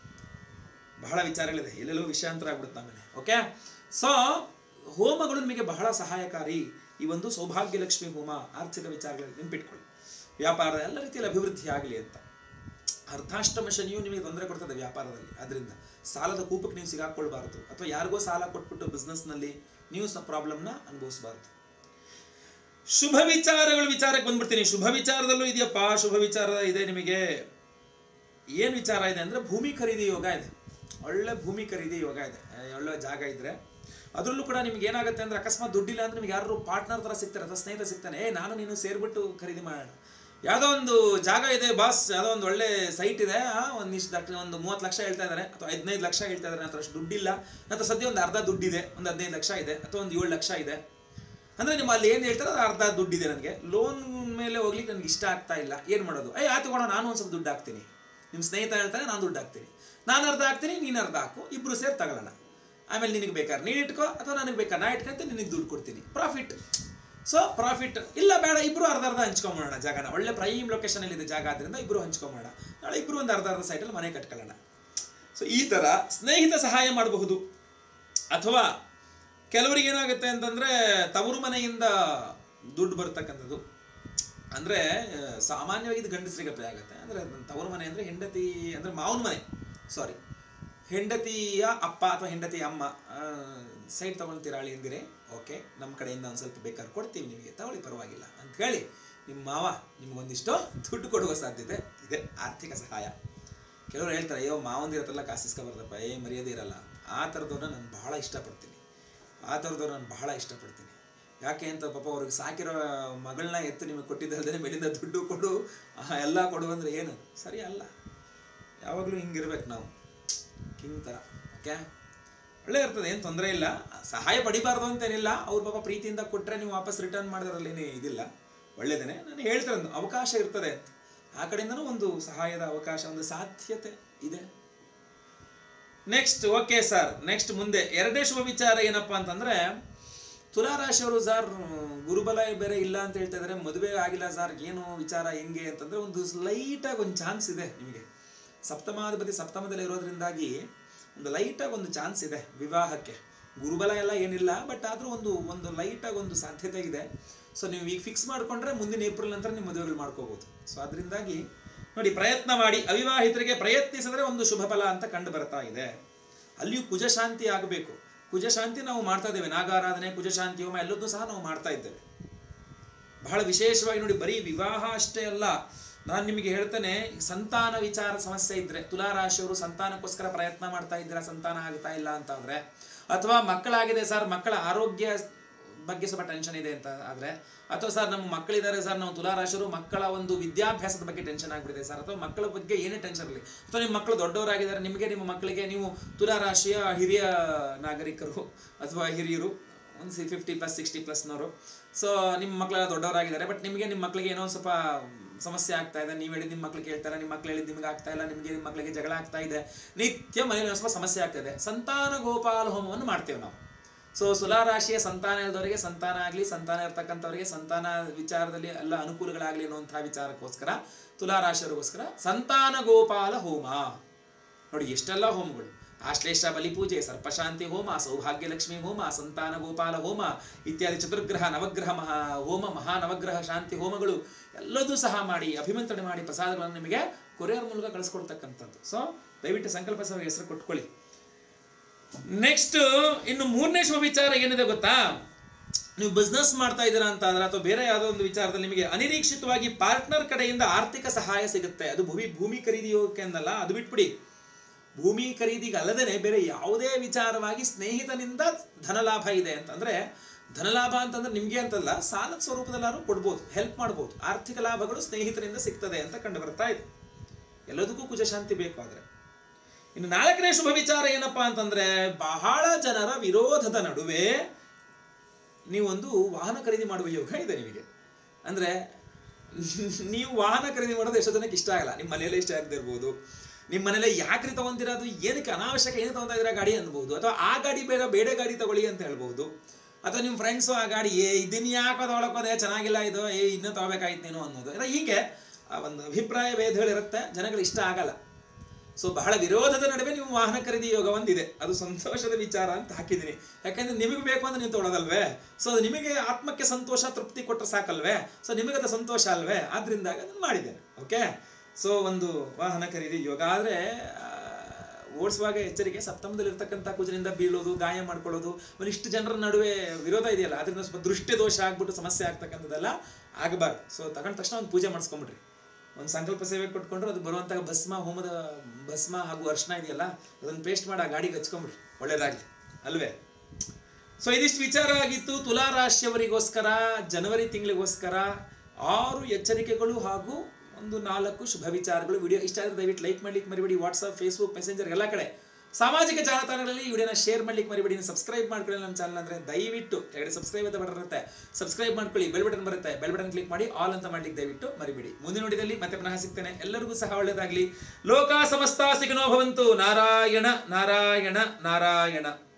ಬಹಳ ವಿಚಾರಗಳಿದೆ ಎಲ್ಲೆಲ್ಲೋ ವಿಷಯಾಂತರ ಆಗ್ಬಿಡುತ್ತೆ ಆಮೇಲೆ ಓಕೆ ಸೊ ಹೋಮಗಳು ನಿಮಗೆ ಬಹಳ ಸಹಾಯಕಾರಿ ಈ ಒಂದು ಸೌಭಾಗ್ಯ ಲಕ್ಷ್ಮಿ ಹೋಮ ಆರ್ಥಿಕ ವಿಚಾರಗಳಲ್ಲಿ ನೆನ್ಪಿಟ್ಕೊಳ್ಳಿ ವ್ಯಾಪಾರದ ಎಲ್ಲ ರೀತಿಯಲ್ಲಿ ಅಭಿವೃದ್ಧಿ ಆಗಲಿ ಅಂತ ಅರ್ಧಾಷ್ಟಮ ಶನಿಯು ನಿಮಗೆ ತೊಂದರೆ ಕೊಡ್ತದೆ ವ್ಯಾಪಾರದಲ್ಲಿ ಅದರಿಂದ ಸಾಲದ ಕೂಪಕ್ಕೆ ನೀವು ಸಿಗಾಕೊಳ್ಬಾರ್ದು ಅಥವಾ ಯಾರಿಗೋ ಸಾಲ ಕೊಟ್ಬಿಟ್ಟು ಬಿಸ್ನೆಸ್ನಲ್ಲಿ ನೀವು ಸಹ ಪ್ರಾಬ್ಲಮ್ನ ಅನುಭವಿಸಬಾರ್ದು ಶುಭ ವಿಚಾರಗಳು ವಿಚಾರಕ್ಕೆ ಬಂದ್ಬಿಡ್ತೀನಿ ಶುಭ ವಿಚಾರದಲ್ಲೂ ಇದೆಯಪ್ಪ ಶುಭ ವಿಚಾರ ಇದೆ ನಿಮಗೆ ಏನ್ ವಿಚಾರ ಇದೆ ಅಂದ್ರೆ ಭೂಮಿ ಖರೀದಿ ಯೋಗ ಇದೆ ಒಳ್ಳೆ ಭೂಮಿ ಖರೀದಿ ಯೋಗ ಇದೆ ಆ, ಒಳ್ಳೆ ಜಾಗ ಇದ್ರೆ ಅದರಲ್ಲೂ ಕೂಡ ನಿಮ್ಗೆ ಏನಾಗುತ್ತೆ ಅಂದ್ರೆ ಅಕಸ್ಮಾತ್ ದುಡ್ಡಿಲ್ಲ ಅಂದ್ರೆ ನಿಮ್ಗೆ ಯಾರು ಪಾರ್ಟ್ನರ್ ತರ ಸಿಗ್ತಾರೆ ಅಥವಾ ಸ್ನೇಹಿತ ಸಿಗ್ತಾನೆ ಏ ನಾನು ನೀನು ಸೇರ್ಬಿಟ್ಟು ಖರೀದಿ ಮಾಡೋಣ ಯಾವುದೋ ಒಂದು ಜಾಗ ಇದೆ ಬಾಸ್ ಯಾವುದೋ ಒಂದು ಒಳ್ಳೆ ಸೈಟ್ ಇದೆ ಆ, ಒಂದ್ ಇಷ್ಟು ಲಕ್ಷ ಒಂದು ಮೂವತ್ತು ಲಕ್ಷ ಹೇಳ್ತಾ ಇದ್ದಾರೆ ಅಥವಾ ಹದಿನೈದು ಲಕ್ಷ ಹೇಳ್ತಾ ಇದ್ದಾರೆ ಅಥವಾ ಅಷ್ಟು ದುಡ್ಡಿಲ್ಲ ಅಥವಾ ಸದ್ಯ ಒಂದು ಅರ್ಧ ದುಡ್ಡಿದೆ ಒಂದು ಹದಿನೈದು ಲಕ್ಷ ಇದೆ ಅಥವಾ ಒಂದು ಏಳು ಲಕ್ಷ ಇದೆ ಅಂದ್ರೆ ನಿಮ್ಮ ಅಲ್ಲಿ ಏನ್ ಹೇಳ್ತಾರೆ ಅದು ಅರ್ಧ ದುಡ್ಡಿದೆ ನನಗೆ ಲೋನ್ ಮೇಲೆ ಹೋಗ್ಲಿಕ್ಕೆ ನನಗೆ ಇಷ್ಟ ಆಗ್ತಾ ಇಲ್ಲ ಏನ್ ಮಾಡೋದು ಅಯ್ಯ ಆಯ್ತು ಕೊಡೋ ನಾನು ಒಂದ್ ಸ್ವಲ್ಪ ದುಡ್ಡು ಹಾಕ್ತೀನಿ ನಿಮ್ ಸ್ನೇಹಿತ ಹೇಳ್ತಾನೆ ನಾನು ದುಡ್ಡು ಹಾಕ್ತೀನಿ ನಾನು ಅರ್ಧ ಹಾಕ್ತೀನಿ ನೀನು ಅರ್ಧ ಹಾಕು ಇಬ್ರು ಸೇರಿ ತಗೊಳ್ಳೋಣ ಆಮೇಲೆ ನಿನಗೆ ಬೇಕಾದ್ರೆ ನೀನು ಇಟ್ಕೋ ಅಥವಾ ನನಗೆ ಬೇಕಾದ್ರೆ ನಾ ಇಟ್ಕೊಂತೀನಿ ನಿನಗೆ ದುಡ್ಡು ಕೊಡ್ತೀನಿ ಪ್ರಾಫಿಟ್ ಸೊ ಪ್ರಾಫಿಟ್ ಇಲ್ಲ ಬೇಡ ಇಬ್ರು ಅರ್ಧ ಅರ್ಧ ಹಂಚ್ಕೊಂಬೋಣ ಜಾಗನ ಒಳ್ಳೆ ಪ್ರೈಮ್ ಲೊಕೇಶನ್ ಅಲ್ಲಿ ಇದೆ ಜಾಗ ಆದ್ರಿಂದ ಇಬ್ರು ಹಂಚ್ಕೊಂಬೋಣ ನಾಳೆ ಇಬ್ರು ಒಂದು ಅರ್ಧ ಅರ್ಧ ಸೈಟಲ್ಲಿ ಮನೆ ಕಟ್ಕೊಳ್ಳೋಣ ಸೊ ಈ ತರ ಸ್ನೇಹಿತ ಸಹಾಯ ಮಾಡಬಹುದು ಅಥವಾ ಕೆಲವರಿಗೆ ಏನಾಗುತ್ತೆ ಅಂತಂದ್ರೆ ತವರು ಮನೆಯಿಂದ ದುಡ್ಡು ಬರ್ತಕ್ಕಂಥದ್ದು ಅಂದ್ರೆ ಆ, ಸಾಮಾನ್ಯವಾಗಿ ಇದು ಗಂಡಸರಿಗೆ ಅಪ್ಲೈ ಆಗುತ್ತೆ ಅಂದ್ರೆ ತವರು ಮನೆ ಅಂದ್ರೆ ಹೆಂಡತಿ ಅಂದ್ರೆ ಮಾವನ ಮನೆ ಸಾರಿ ಹೆಂಡತಿಯ ಅಪ್ಪ ಅಥವಾ ಹೆಂಡತಿಯ ಅಮ್ಮ ಸೈಡ್ ತಗೊಳ್ತೀರಾ ಅಳಿಯಂದಿರೆ ಓಕೆ ನಮ್ಮ ಕಡೆಯಿಂದ ಒಂದು ಸ್ವಲ್ಪ ಬೇಕಾದ್ರೆ ಕೊಡ್ತೀವಿ ನಿಮಗೆ ತಗೊಳ್ಳಿ ಪರವಾಗಿಲ್ಲ ಅಂತ ಹೇಳಿ ನಿಮ್ಮ ಮಾವ ನಿಮ್ಗೊಂದಿಷ್ಟು ದುಡ್ಡು ಕೊಡುವ ಸಾಧ್ಯತೆ ಇದೆ ಆರ್ಥಿಕ ಸಹಾಯ ಕೆಲವರು ಹೇಳ್ತಾರೆ ಅಯ್ಯೋ ಮಾವಂದಿರತ್ತಲ್ಲ ಕಾಸಿಸ್ಕೊಬಾರ್ದಪ್ಪ ಏ ಮರ್ಯಾದೆ ಇರಲ್ಲ ಆ ಥರದವ್ರನ್ನ ನಾನು ಬಹಳ ಇಷ್ಟಪಡ್ತೀನಿ ಆ ಥರದವ್ರು ನಾನು ಬಹಳ ಇಷ್ಟಪಡ್ತೀನಿ ಯಾಕೆ ಅಂತ ಪಾಪ ಅವ್ರಿಗೆ ಸಾಕಿರೋ ಮಗಳನ್ನ ಎತ್ತು ನಿಮಗೆ ಕೊಟ್ಟಿದ್ದಲ್ದೇ ಮೇಲಿಂದ ದುಡ್ಡು ಕೊಡು ಆ, ಎಲ್ಲ ಕೊಡು ಅಂದ್ರೆ ಏನು ಸರಿ ಅಲ್ಲ ಯಾವಾಗಲೂ ಹಿಂಗಿರ್ಬೇಕು ನಾವು ಕಿಂಗ್ ಥರ ಓಕೆ ಒಳ್ಳೆ ಇರ್ತದೆ ಏನು ತೊಂದರೆ ಇಲ್ಲ ಸಹಾಯ ಪಡಿಬಾರ್ದು ಅಂತೇನಿಲ್ಲ ಅವ್ರ ಪಾಪ ಪ್ರೀತಿಯಿಂದ ಕೊಟ್ಟರೆ ನೀವು ವಾಪಸ್ ರಿಟರ್ನ್ ಮಾಡಿದ್ರಲ್ಲಿ ಏನೇ ಇದಿಲ್ಲ ಒಳ್ಳೇದೇನೆ ನಾನು ಹೇಳ್ತಾರೆ ಒಂದು ಅವಕಾಶ ಇರ್ತದೆ ಅಂತ ಆ ಕಡೆಯಿಂದನೂ ಒಂದು ಸಹಾಯದ ಅವಕಾಶ ಒಂದು ಸಾಧ್ಯತೆ ಇದೆ ನೆಕ್ಸ್ಟ್ ಓಕೆ ಸರ್ ನೆಕ್ಸ್ಟ್ ಮುಂದೆ ಎರಡನೇ ಶುಭ ವಿಚಾರ ಏನಪ್ಪಾ ಅಂತಂದ್ರೆ ತುಲಾರಾಶಿಯವರು ಸರ್ ಗುರುಬಲ ಬೇರೆ ಇಲ್ಲ ಅಂತ ಹೇಳ್ತಾ ಇದಾರೆ ಮದುವೆ ಆಗಿಲ್ಲ ಸರ್ ಏನು ವಿಚಾರ ಹೆಂಗೆ ಅಂತಂದ್ರೆ ಒಂದು ಲೈಟ್ ಆಗಿ ಒಂದು ಚಾನ್ಸ್ ಇದೆ ನಿಮಗೆ ಸಪ್ತಮಾಧಿಪತಿ ಸಪ್ತಮದಲ್ಲಿ ಇರೋದ್ರಿಂದಾಗಿ ಒಂದು ಲೈಟ್ ಆಗಿ ಒಂದು ಚಾನ್ಸ್ ಇದೆ ವಿವಾಹಕ್ಕೆ ಗುರುಬಲ ಎಲ್ಲ ಏನಿಲ್ಲ ಬಟ್ ಆದ್ರೂ ಒಂದು ಒಂದು ಲೈಟ್ ಆಗಿ ಒಂದು ಸಾಧ್ಯತೆ ಇದೆ ಸೊ ನೀವು ಈಗ ಫಿಕ್ಸ್ ಮಾಡ್ಕೊಂಡ್ರೆ ಮುಂದಿನ ಏಪ್ರಿಲ್ ನಂತರ ನಿಮ್ಮ ಮದುವೆಗಳು ಮಾಡ್ಕೋಬಹುದು ಸೊ ಅದರಿಂದಾಗಿ ನೋಡಿ ಪ್ರಯತ್ನ ಮಾಡಿ ಅವಿವಾಹಿತರಿಗೆ ಪ್ರಯತ್ನಿಸಿದ್ರೆ ಒಂದು ಶುಭ ಫಲ ಅಂತ ಕಂಡು ಬರ್ತಾ ಇದೆ ಅಲ್ಲಿಯೂ ಕುಜ ಶಾಂತಿ ಆಗಬೇಕು ಕುಜ ಶಾಂತಿ ನಾವು ಮಾಡ್ತಾ ಇದ್ದೇವೆ ನಾಗಾರಾಧನೆ ಕುಜ ಶಾಂತಿ ಹೋಮ ಎಲ್ಲದೂ ಸಹ ನಾವು ಮಾಡ್ತಾ ಇದ್ದೇವೆ ಬಹಳ ವಿಶೇಷವಾಗಿ ನೋಡಿ ಬರೀ ವಿವಾಹ ಅಷ್ಟೇ ಅಲ್ಲ ನಾನು ನಿಮಗೆ ಹೇಳ್ತೇನೆ ಸಂತಾನ ವಿಚಾರ ಸಮಸ್ಯೆ ಇದ್ರೆ ತುಲಾ ರಾಶಿಯವರು ಸಂತಾನಕ್ಕೋಸ್ಕರ ಪ್ರಯತ್ನ ಮಾಡ್ತಾ ಇದ್ದೀರಾ ಸಂತಾನ ಆಗ್ತಾ ಇಲ್ಲ ಅಂತ ಅಂದ್ರೆ ಅಥವಾ ಮಕ್ಕಳಾಗಿದೆ ಸರ್ ಮಕ್ಕಳ ಆರೋಗ್ಯ ಬಗ್ಗೆ ಸ್ವಲ್ಪ ಟೆನ್ಷನ್ ಇದೆ ಅಂತ ಆದ್ರೆ ಅಥವಾ ಸರ್ ನಮ್ಮ ಮಕ್ಕಳಿದ್ದಾರೆ ಸರ್ ನಾವು ತುಲಾ ರಾಶಿಯವರು ಮಕ್ಕಳ ಒಂದು ವಿದ್ಯಾಭ್ಯಾಸದ ಬಗ್ಗೆ ಟೆನ್ಷನ್ ಆಗ್ಬಿಟ್ಟಿದೆ ಸರ್ ಅಥವಾ ಮಕ್ಕಳ ಬಗ್ಗೆ ಏನೇ ಟೆನ್ಷನ್ ಇರಲಿ ಅಥವಾ ನಿಮ್ಮ ಮಕ್ಕಳು ದೊಡ್ಡವರಾಗಿದ್ದಾರೆ ನಿಮಗೆ ನಿಮ್ಮ ಮಕ್ಕಳಿಗೆ ನೀವು ತುಲಾ ರಾಶಿಯ ಹಿರಿಯ ನಾಗರಿಕರು ಅಥವಾ ಹಿರಿಯರು ಒಂದು ಸಿ ಫಿಫ್ಟಿ ಪ್ಲಸ್ ಸಿಕ್ಸ್ಟಿ ಪ್ಲಸ್ನವರು ಸೊ ನಿಮ್ಮ ಮಕ್ಕಳೆಲ್ಲ ದೊಡ್ಡವರಾಗಿದ್ದಾರೆ ಬಟ್ ನಿಮಗೆ ನಿಮ್ಮ ಮಕ್ಕಳಿಗೆ ಏನೋ ಒಂದು ಸ್ವಲ್ಪ ಸಮಸ್ಯೆ ಆಗ್ತಾ ಇದೆ ನೀವು ಹೇಳಿದ ನಿಮ್ಮ ಮಕ್ಳಿಗೆ ಕೇಳ್ತಾರೆ ನಿಮ್ಮ ಮಕ್ಳು ಹೇಳಿದ್ ನಿಮ್ಗೆ ಆಗ್ತಾ ಇಲ್ಲ ನಿಮಗೆ ನಿಮ್ಮ ಮಕ್ಕಳಿಗೆ ಜಗಳ ಆಗ್ತಾ ಇದೆ ನಿತ್ಯ ಮನೆಯಲ್ಲಿ ಒಂದ್ ಸ್ವಲ್ಪ ಸಮಸ್ಯೆ ಆಗ್ತಾ ಇದೆ ಸಂತಾನ ಗೋಪಾಲ ಹೋಮವನ್ನು ಮಾಡ್ತೇವೆ ನಾವು ಸೊ ತುಲಾ ರಾಶಿಯ ಸಂತಾನ ಇಲ್ದವರಿಗೆ ಸಂತಾನ ಆಗ್ಲಿ ಸಂತಾನ ಇರ್ತಕ್ಕಂಥವರಿಗೆ ಸಂತಾನ ವಿಚಾರದಲ್ಲಿ ಎಲ್ಲ ಅನುಕೂಲಗಳಾಗ್ಲಿ ಅನ್ನುವಂತಹ ವಿಚಾರಕ್ಕೋಸ್ಕರ ತುಲಾ ರಾಶಿಯವರಿಗೋಸ್ಕರ ಸಂತಾನ ಗೋಪಾಲ ಹೋಮ ನೋಡಿ ಎಷ್ಟೆಲ್ಲ ಹೋಮಗಳು ಆಶ್ಲೇಷ ಬಲಿಪೂಜೆ ಸರ್ಪಶಾಂತಿ ಹೋಮ ಸೌಭಾಗ್ಯ ಲಕ್ಷ್ಮಿ ಹೋಮ ಸಂತಾನ ಗೋಪಾಲ ಹೋಮ ಇತ್ಯಾದಿ ಚತುರ್ಗ್ರಹ ನವಗ್ರಹ ಮಹಾ ಹೋಮ ಮಹಾ ನವಗ್ರಹ ಶಾಂತಿ ಹೋಮಗಳು ಎಲ್ಲದೂ ಸಹ ಮಾಡಿ ಅಭಿಮಂತ್ರಣೆ ಮಾಡಿ ಪ್ರಸಾದಗಳನ್ನು ನಿಮಗೆ ಕೊರಿಯರ್ ಮೂಲಕ ಕಳಿಸ್ಕೊಡ್ತಕ್ಕಂಥದ್ದು ಸೊ ದಯವಿಟ್ಟು ಸಂಕಲ್ಪ ಸಭೆ ಹೆಸರು ಕೊಟ್ಕೊಳ್ಳಿ ನೆಕ್ಸ್ಟ್ ಇನ್ನು ಮೂರನೇ ಶುಭ ವಿಚಾರ ಏನಿದೆ ಗೊತ್ತಾ ನೀವು ಬಿಸ್ನೆಸ್ ಮಾಡ್ತಾ ಇದ್ದೀರಾ ಅಂತ ಆದ್ರೆ ಅಥವಾ ಬೇರೆ ಯಾವುದೋ ಒಂದು ವಿಚಾರದಲ್ಲಿ ನಿಮಗೆ ಅನಿರೀಕ್ಷಿತವಾಗಿ ಪಾರ್ಟ್ನರ್ ಕಡೆಯಿಂದ ಆರ್ಥಿಕ ಸಹಾಯ ಸಿಗುತ್ತೆ ಅದು ಭೂಮಿ ಭೂಮಿ ಖರೀದಿಯೋಕೆ ಅನ್ನಲ್ಲ ಅದು ಬಿಟ್ಬಿಡಿ ಭೂಮಿ ಖರೀದಿಗೆ ಅಲ್ಲದೇನೆ ಬೇರೆ ಯಾವುದೇ ವಿಚಾರವಾಗಿ ಸ್ನೇಹಿತನಿಂದ ಧನಲಾಭ ಇದೆ ಅಂತಂದ್ರೆ ಧನಲಾಭ ಅಂತಂದ್ರೆ ನಿಮ್ಗೆ ಅಂತಲ್ಲ ಸಾಲದ ಸ್ವರೂಪದಲ್ಲಾದ್ರೂ ಕೊಡ್ಬೋದು ಹೆಲ್ಪ್ ಮಾಡ್ಬೋದು ಆರ್ಥಿಕ ಲಾಭಗಳು ಸ್ನೇಹಿತರಿಂದ ಸಿಗ್ತದೆ ಅಂತ ಕಂಡು ಬರ್ತಾ ಇದೆ ಎಲ್ಲದಕ್ಕೂ ಕುಜಶಾಂತಿ ಬೇಕು ಆದ್ರೆ ಇನ್ನು ನಾಲ್ಕನೇ ಶುಭ ವಿಚಾರ ಏನಪ್ಪಾ ಅಂತಂದ್ರೆ ಬಹಳ ಜನರ ವಿರೋಧದ ನಡುವೆ ನೀವೊಂದು ವಾಹನ ಖರೀದಿ ಮಾಡುವ ಯೋಗ ಇದೆ ನಿಮಗೆ ಅಂದ್ರೆ ನೀವು ವಾಹನ ಖರೀದಿ ಮಾಡೋದು ಎಷ್ಟೋ ಜನಕ್ಕೆ ಇಷ್ಟ ಆಗಲ್ಲ ನಿಮ್ಮ ಮನೆಯಲ್ಲೇ ಇಷ್ಟ ಆಗದೆ ಇರ್ಬೋದು ನಿಮ್ಮ ಮನೇಲೆ ಯಾಕ್ರಿ ತಗೊಂತೀರಾ ಏನಕ್ಕೆ ಅನಾವಶ್ಯಕ ಏನು ತಗೊಂತಾ ಇದ್ದೀರಾ ಗಾಡಿ ಅನ್ಬೋದು ಅಥವಾ ಆ ಗಾಡಿ ಬೇಡ ಬೇಡ ಗಾಡಿ ತಗೊಳ್ಳಿ ಅಂತ ಹೇಳ್ಬೋದು ಅಥವಾ ನಿಮ್ಮ ಫ್ರೆಂಡ್ಸು ಆ ಗಾಡಿ ಏ ಇದನ್ನ ಯಾಕೋ ತಗೊಳಕೋದೆ ಚೆನ್ನಾಗಿಲ್ಲ ಇದು ಏ ಇನ್ನೂ ತಗೋಬೇಕಾಯ್ತು ನೀನು ಅನ್ನೋದು ಅಥವಾ ಹೀಗೆ ಆ ಒಂದು ಅಭಿಪ್ರಾಯ ಭೇದಗಳಿರುತ್ತೆ ಜನಗಳಿಗೆ ಇಷ್ಟ ಆಗಲ್ಲ ಸೊ ಬಹಳ ವಿರೋಧದ ನಡುವೆ ನೀವು ವಾಹನ ಖರೀದಿ ಯೋಗ ಒಂದಿದೆ ಅದು ಸಂತೋಷದ ವಿಚಾರ ಅಂತ ಹಾಕಿದ್ದೀನಿ ಯಾಕಂದ್ರೆ ನಿಮಗೆ ಬೇಕು ಅಂದ್ರೆ ನೀವು ತೊಗೊಳೋದಲ್ವೇ ಸೊ ಅದು ನಿಮಗೆ ಆತ್ಮಕ್ಕೆ ಸಂತೋಷ ತೃಪ್ತಿ ಕೊಟ್ಟರೆ ಸಾಕಲ್ವೇ ಸೊ ನಿಮಗೆ ಅದು ಸಂತೋಷ ಅಲ್ವೇ ಆದ್ರಿಂದ ಅದನ್ನು ಮಾಡಿದ್ದೇನೆ ಓಕೆ ಸೊ ಒಂದು ವಾಹನ ಖರೀದಿ ಯೋಗ ಆದ್ರೆ ಆ, ಓಡಿಸುವಾಗ ಎಚ್ಚರಿಕೆ ಸಪ್ತಮದಲ್ಲಿ ಇರ್ತಕ್ಕಂಥ ಕುಜನಿಂದ ಬೀಳೋದು ಗಾಯ ಮಾಡ್ಕೊಳ್ಳೋದು ಒಂದಿಷ್ಟು ಜನರ ನಡುವೆ ವಿರೋಧ ಇದೆಯಲ್ಲ ಅದರಿಂದ ಸ್ವಲ್ಪ ದೃಷ್ಟಿ ದೋಷ ಆಗ್ಬಿಟ್ಟು ಸಮಸ್ಯೆ ಆಗ್ತಕ್ಕಂಥದ್ದೆಲ್ಲ ಆಗಬಾರ್ದು ಸೊ ತಗೊಂಡ ತಕ್ಷಣ ಒಂದು ಪೂಜೆ ಮಾಡಿಸ್ಕೊಂಬಿಡ್ರಿ ಒಂದು ಸಂಕಲ್ಪ ಸೇವೆ ಕೊಟ್ಕೊಂಡ್ರೆ ಅದು ಬರುವಂತಹ ಭಸ್ಮ ಹೋಮದ ಭಸ್ಮ ಹಾಗೂ ಅರ್ಶನ ಇದೆಯಲ್ಲ ಅದನ್ನ ಪೇಸ್ಟ್ ಮಾಡಿ ಆ ಗಾಡಿಗೆ ಹಚ್ಕೊಂಬಿಡ್ರಿ ಒಳ್ಳೇದಾಗ್ಲಿ ಅಲ್ವೇ ಸೊ ಇದಿಷ್ಟು ವಿಚಾರ ಆಗಿತ್ತು ತುಲಾ ರಾಶಿಯವರಿಗೋಸ್ಕರ ಜನವರಿ ತಿಂಗಳಿಗೋಸ್ಕರ ಆರು ಎಚ್ಚರಿಕೆಗಳು ಹಾಗೂ ಒಂದು ನಾಲ್ಕು ಶುಭ ವಿಚಾರಗಳು ವಿಡಿಯೋ ಇಷ್ಟ ಆದ್ರೆ ದಯವಿಟ್ಟು ಲೈಕ್ ಮಾಡ್ಲಿಕ್ಕೆ ಮರಿಬೇಡಿ ವಾಟ್ಸ್ಆಪ್ ಫೇಸ್ಬುಕ್ ಮೆಸೆಂಜರ್ ಎಲ್ಲ ಕಡೆ ಸಾಮಾಜಿಕ ಜಾಲತಾಣಗಳಲ್ಲಿ ಈ ವಿಡಿಯೋನ ಶೇರ್ ಮಾಡ್ಲಿಕ್ಕೆ ಮರಿಬೇಡಿ ಸಬ್ಸ್ಕ್ರೈಬ್ ಮಾಡ್ಕೊಳ್ಳಿ ನಮ್ಮ ಚಾನಲ್ ಅಂದ್ರೆ ದಯವಿಟ್ಟು ಕೆಳಗಡೆ ಸಬ್ಸ್ಕ್ರೈಬ್ ಅಂತ ಬಟನ್ ಇರುತ್ತೆ ಸಬ್ಸ್ಕ್ರೈಬ್ ಮಾಡ್ಕೊಳ್ಳಿ ಬೆಲ್ ಬಟನ್ ಬರುತ್ತೆ ಬೆಲ್ ಬಟನ್ ಕ್ಲಿಕ್ ಮಾಡಿ ಆಲ್ ಅಂತ ಮಾಡ್ಲಿಕ್ಕೆ ದಯವಿಟ್ಟು ಮರಿಬೇಡಿ ಮುಂದಿನ ನೋಡಿದಲ್ಲಿ ಮತ್ತೆ ಪುನಃ ಸಿಗ್ತೇನೆ ಎಲ್ಲರಿಗೂ ಸಹ ಒಳ್ಳೇದಾಗ್ಲಿ ಲೋಕ ಸಮಸ್ತ ಸಿಗನೋ ಭವಂತು ನಾರಾಯಣ ನಾರಾಯಣ ನಾರಾಯಣ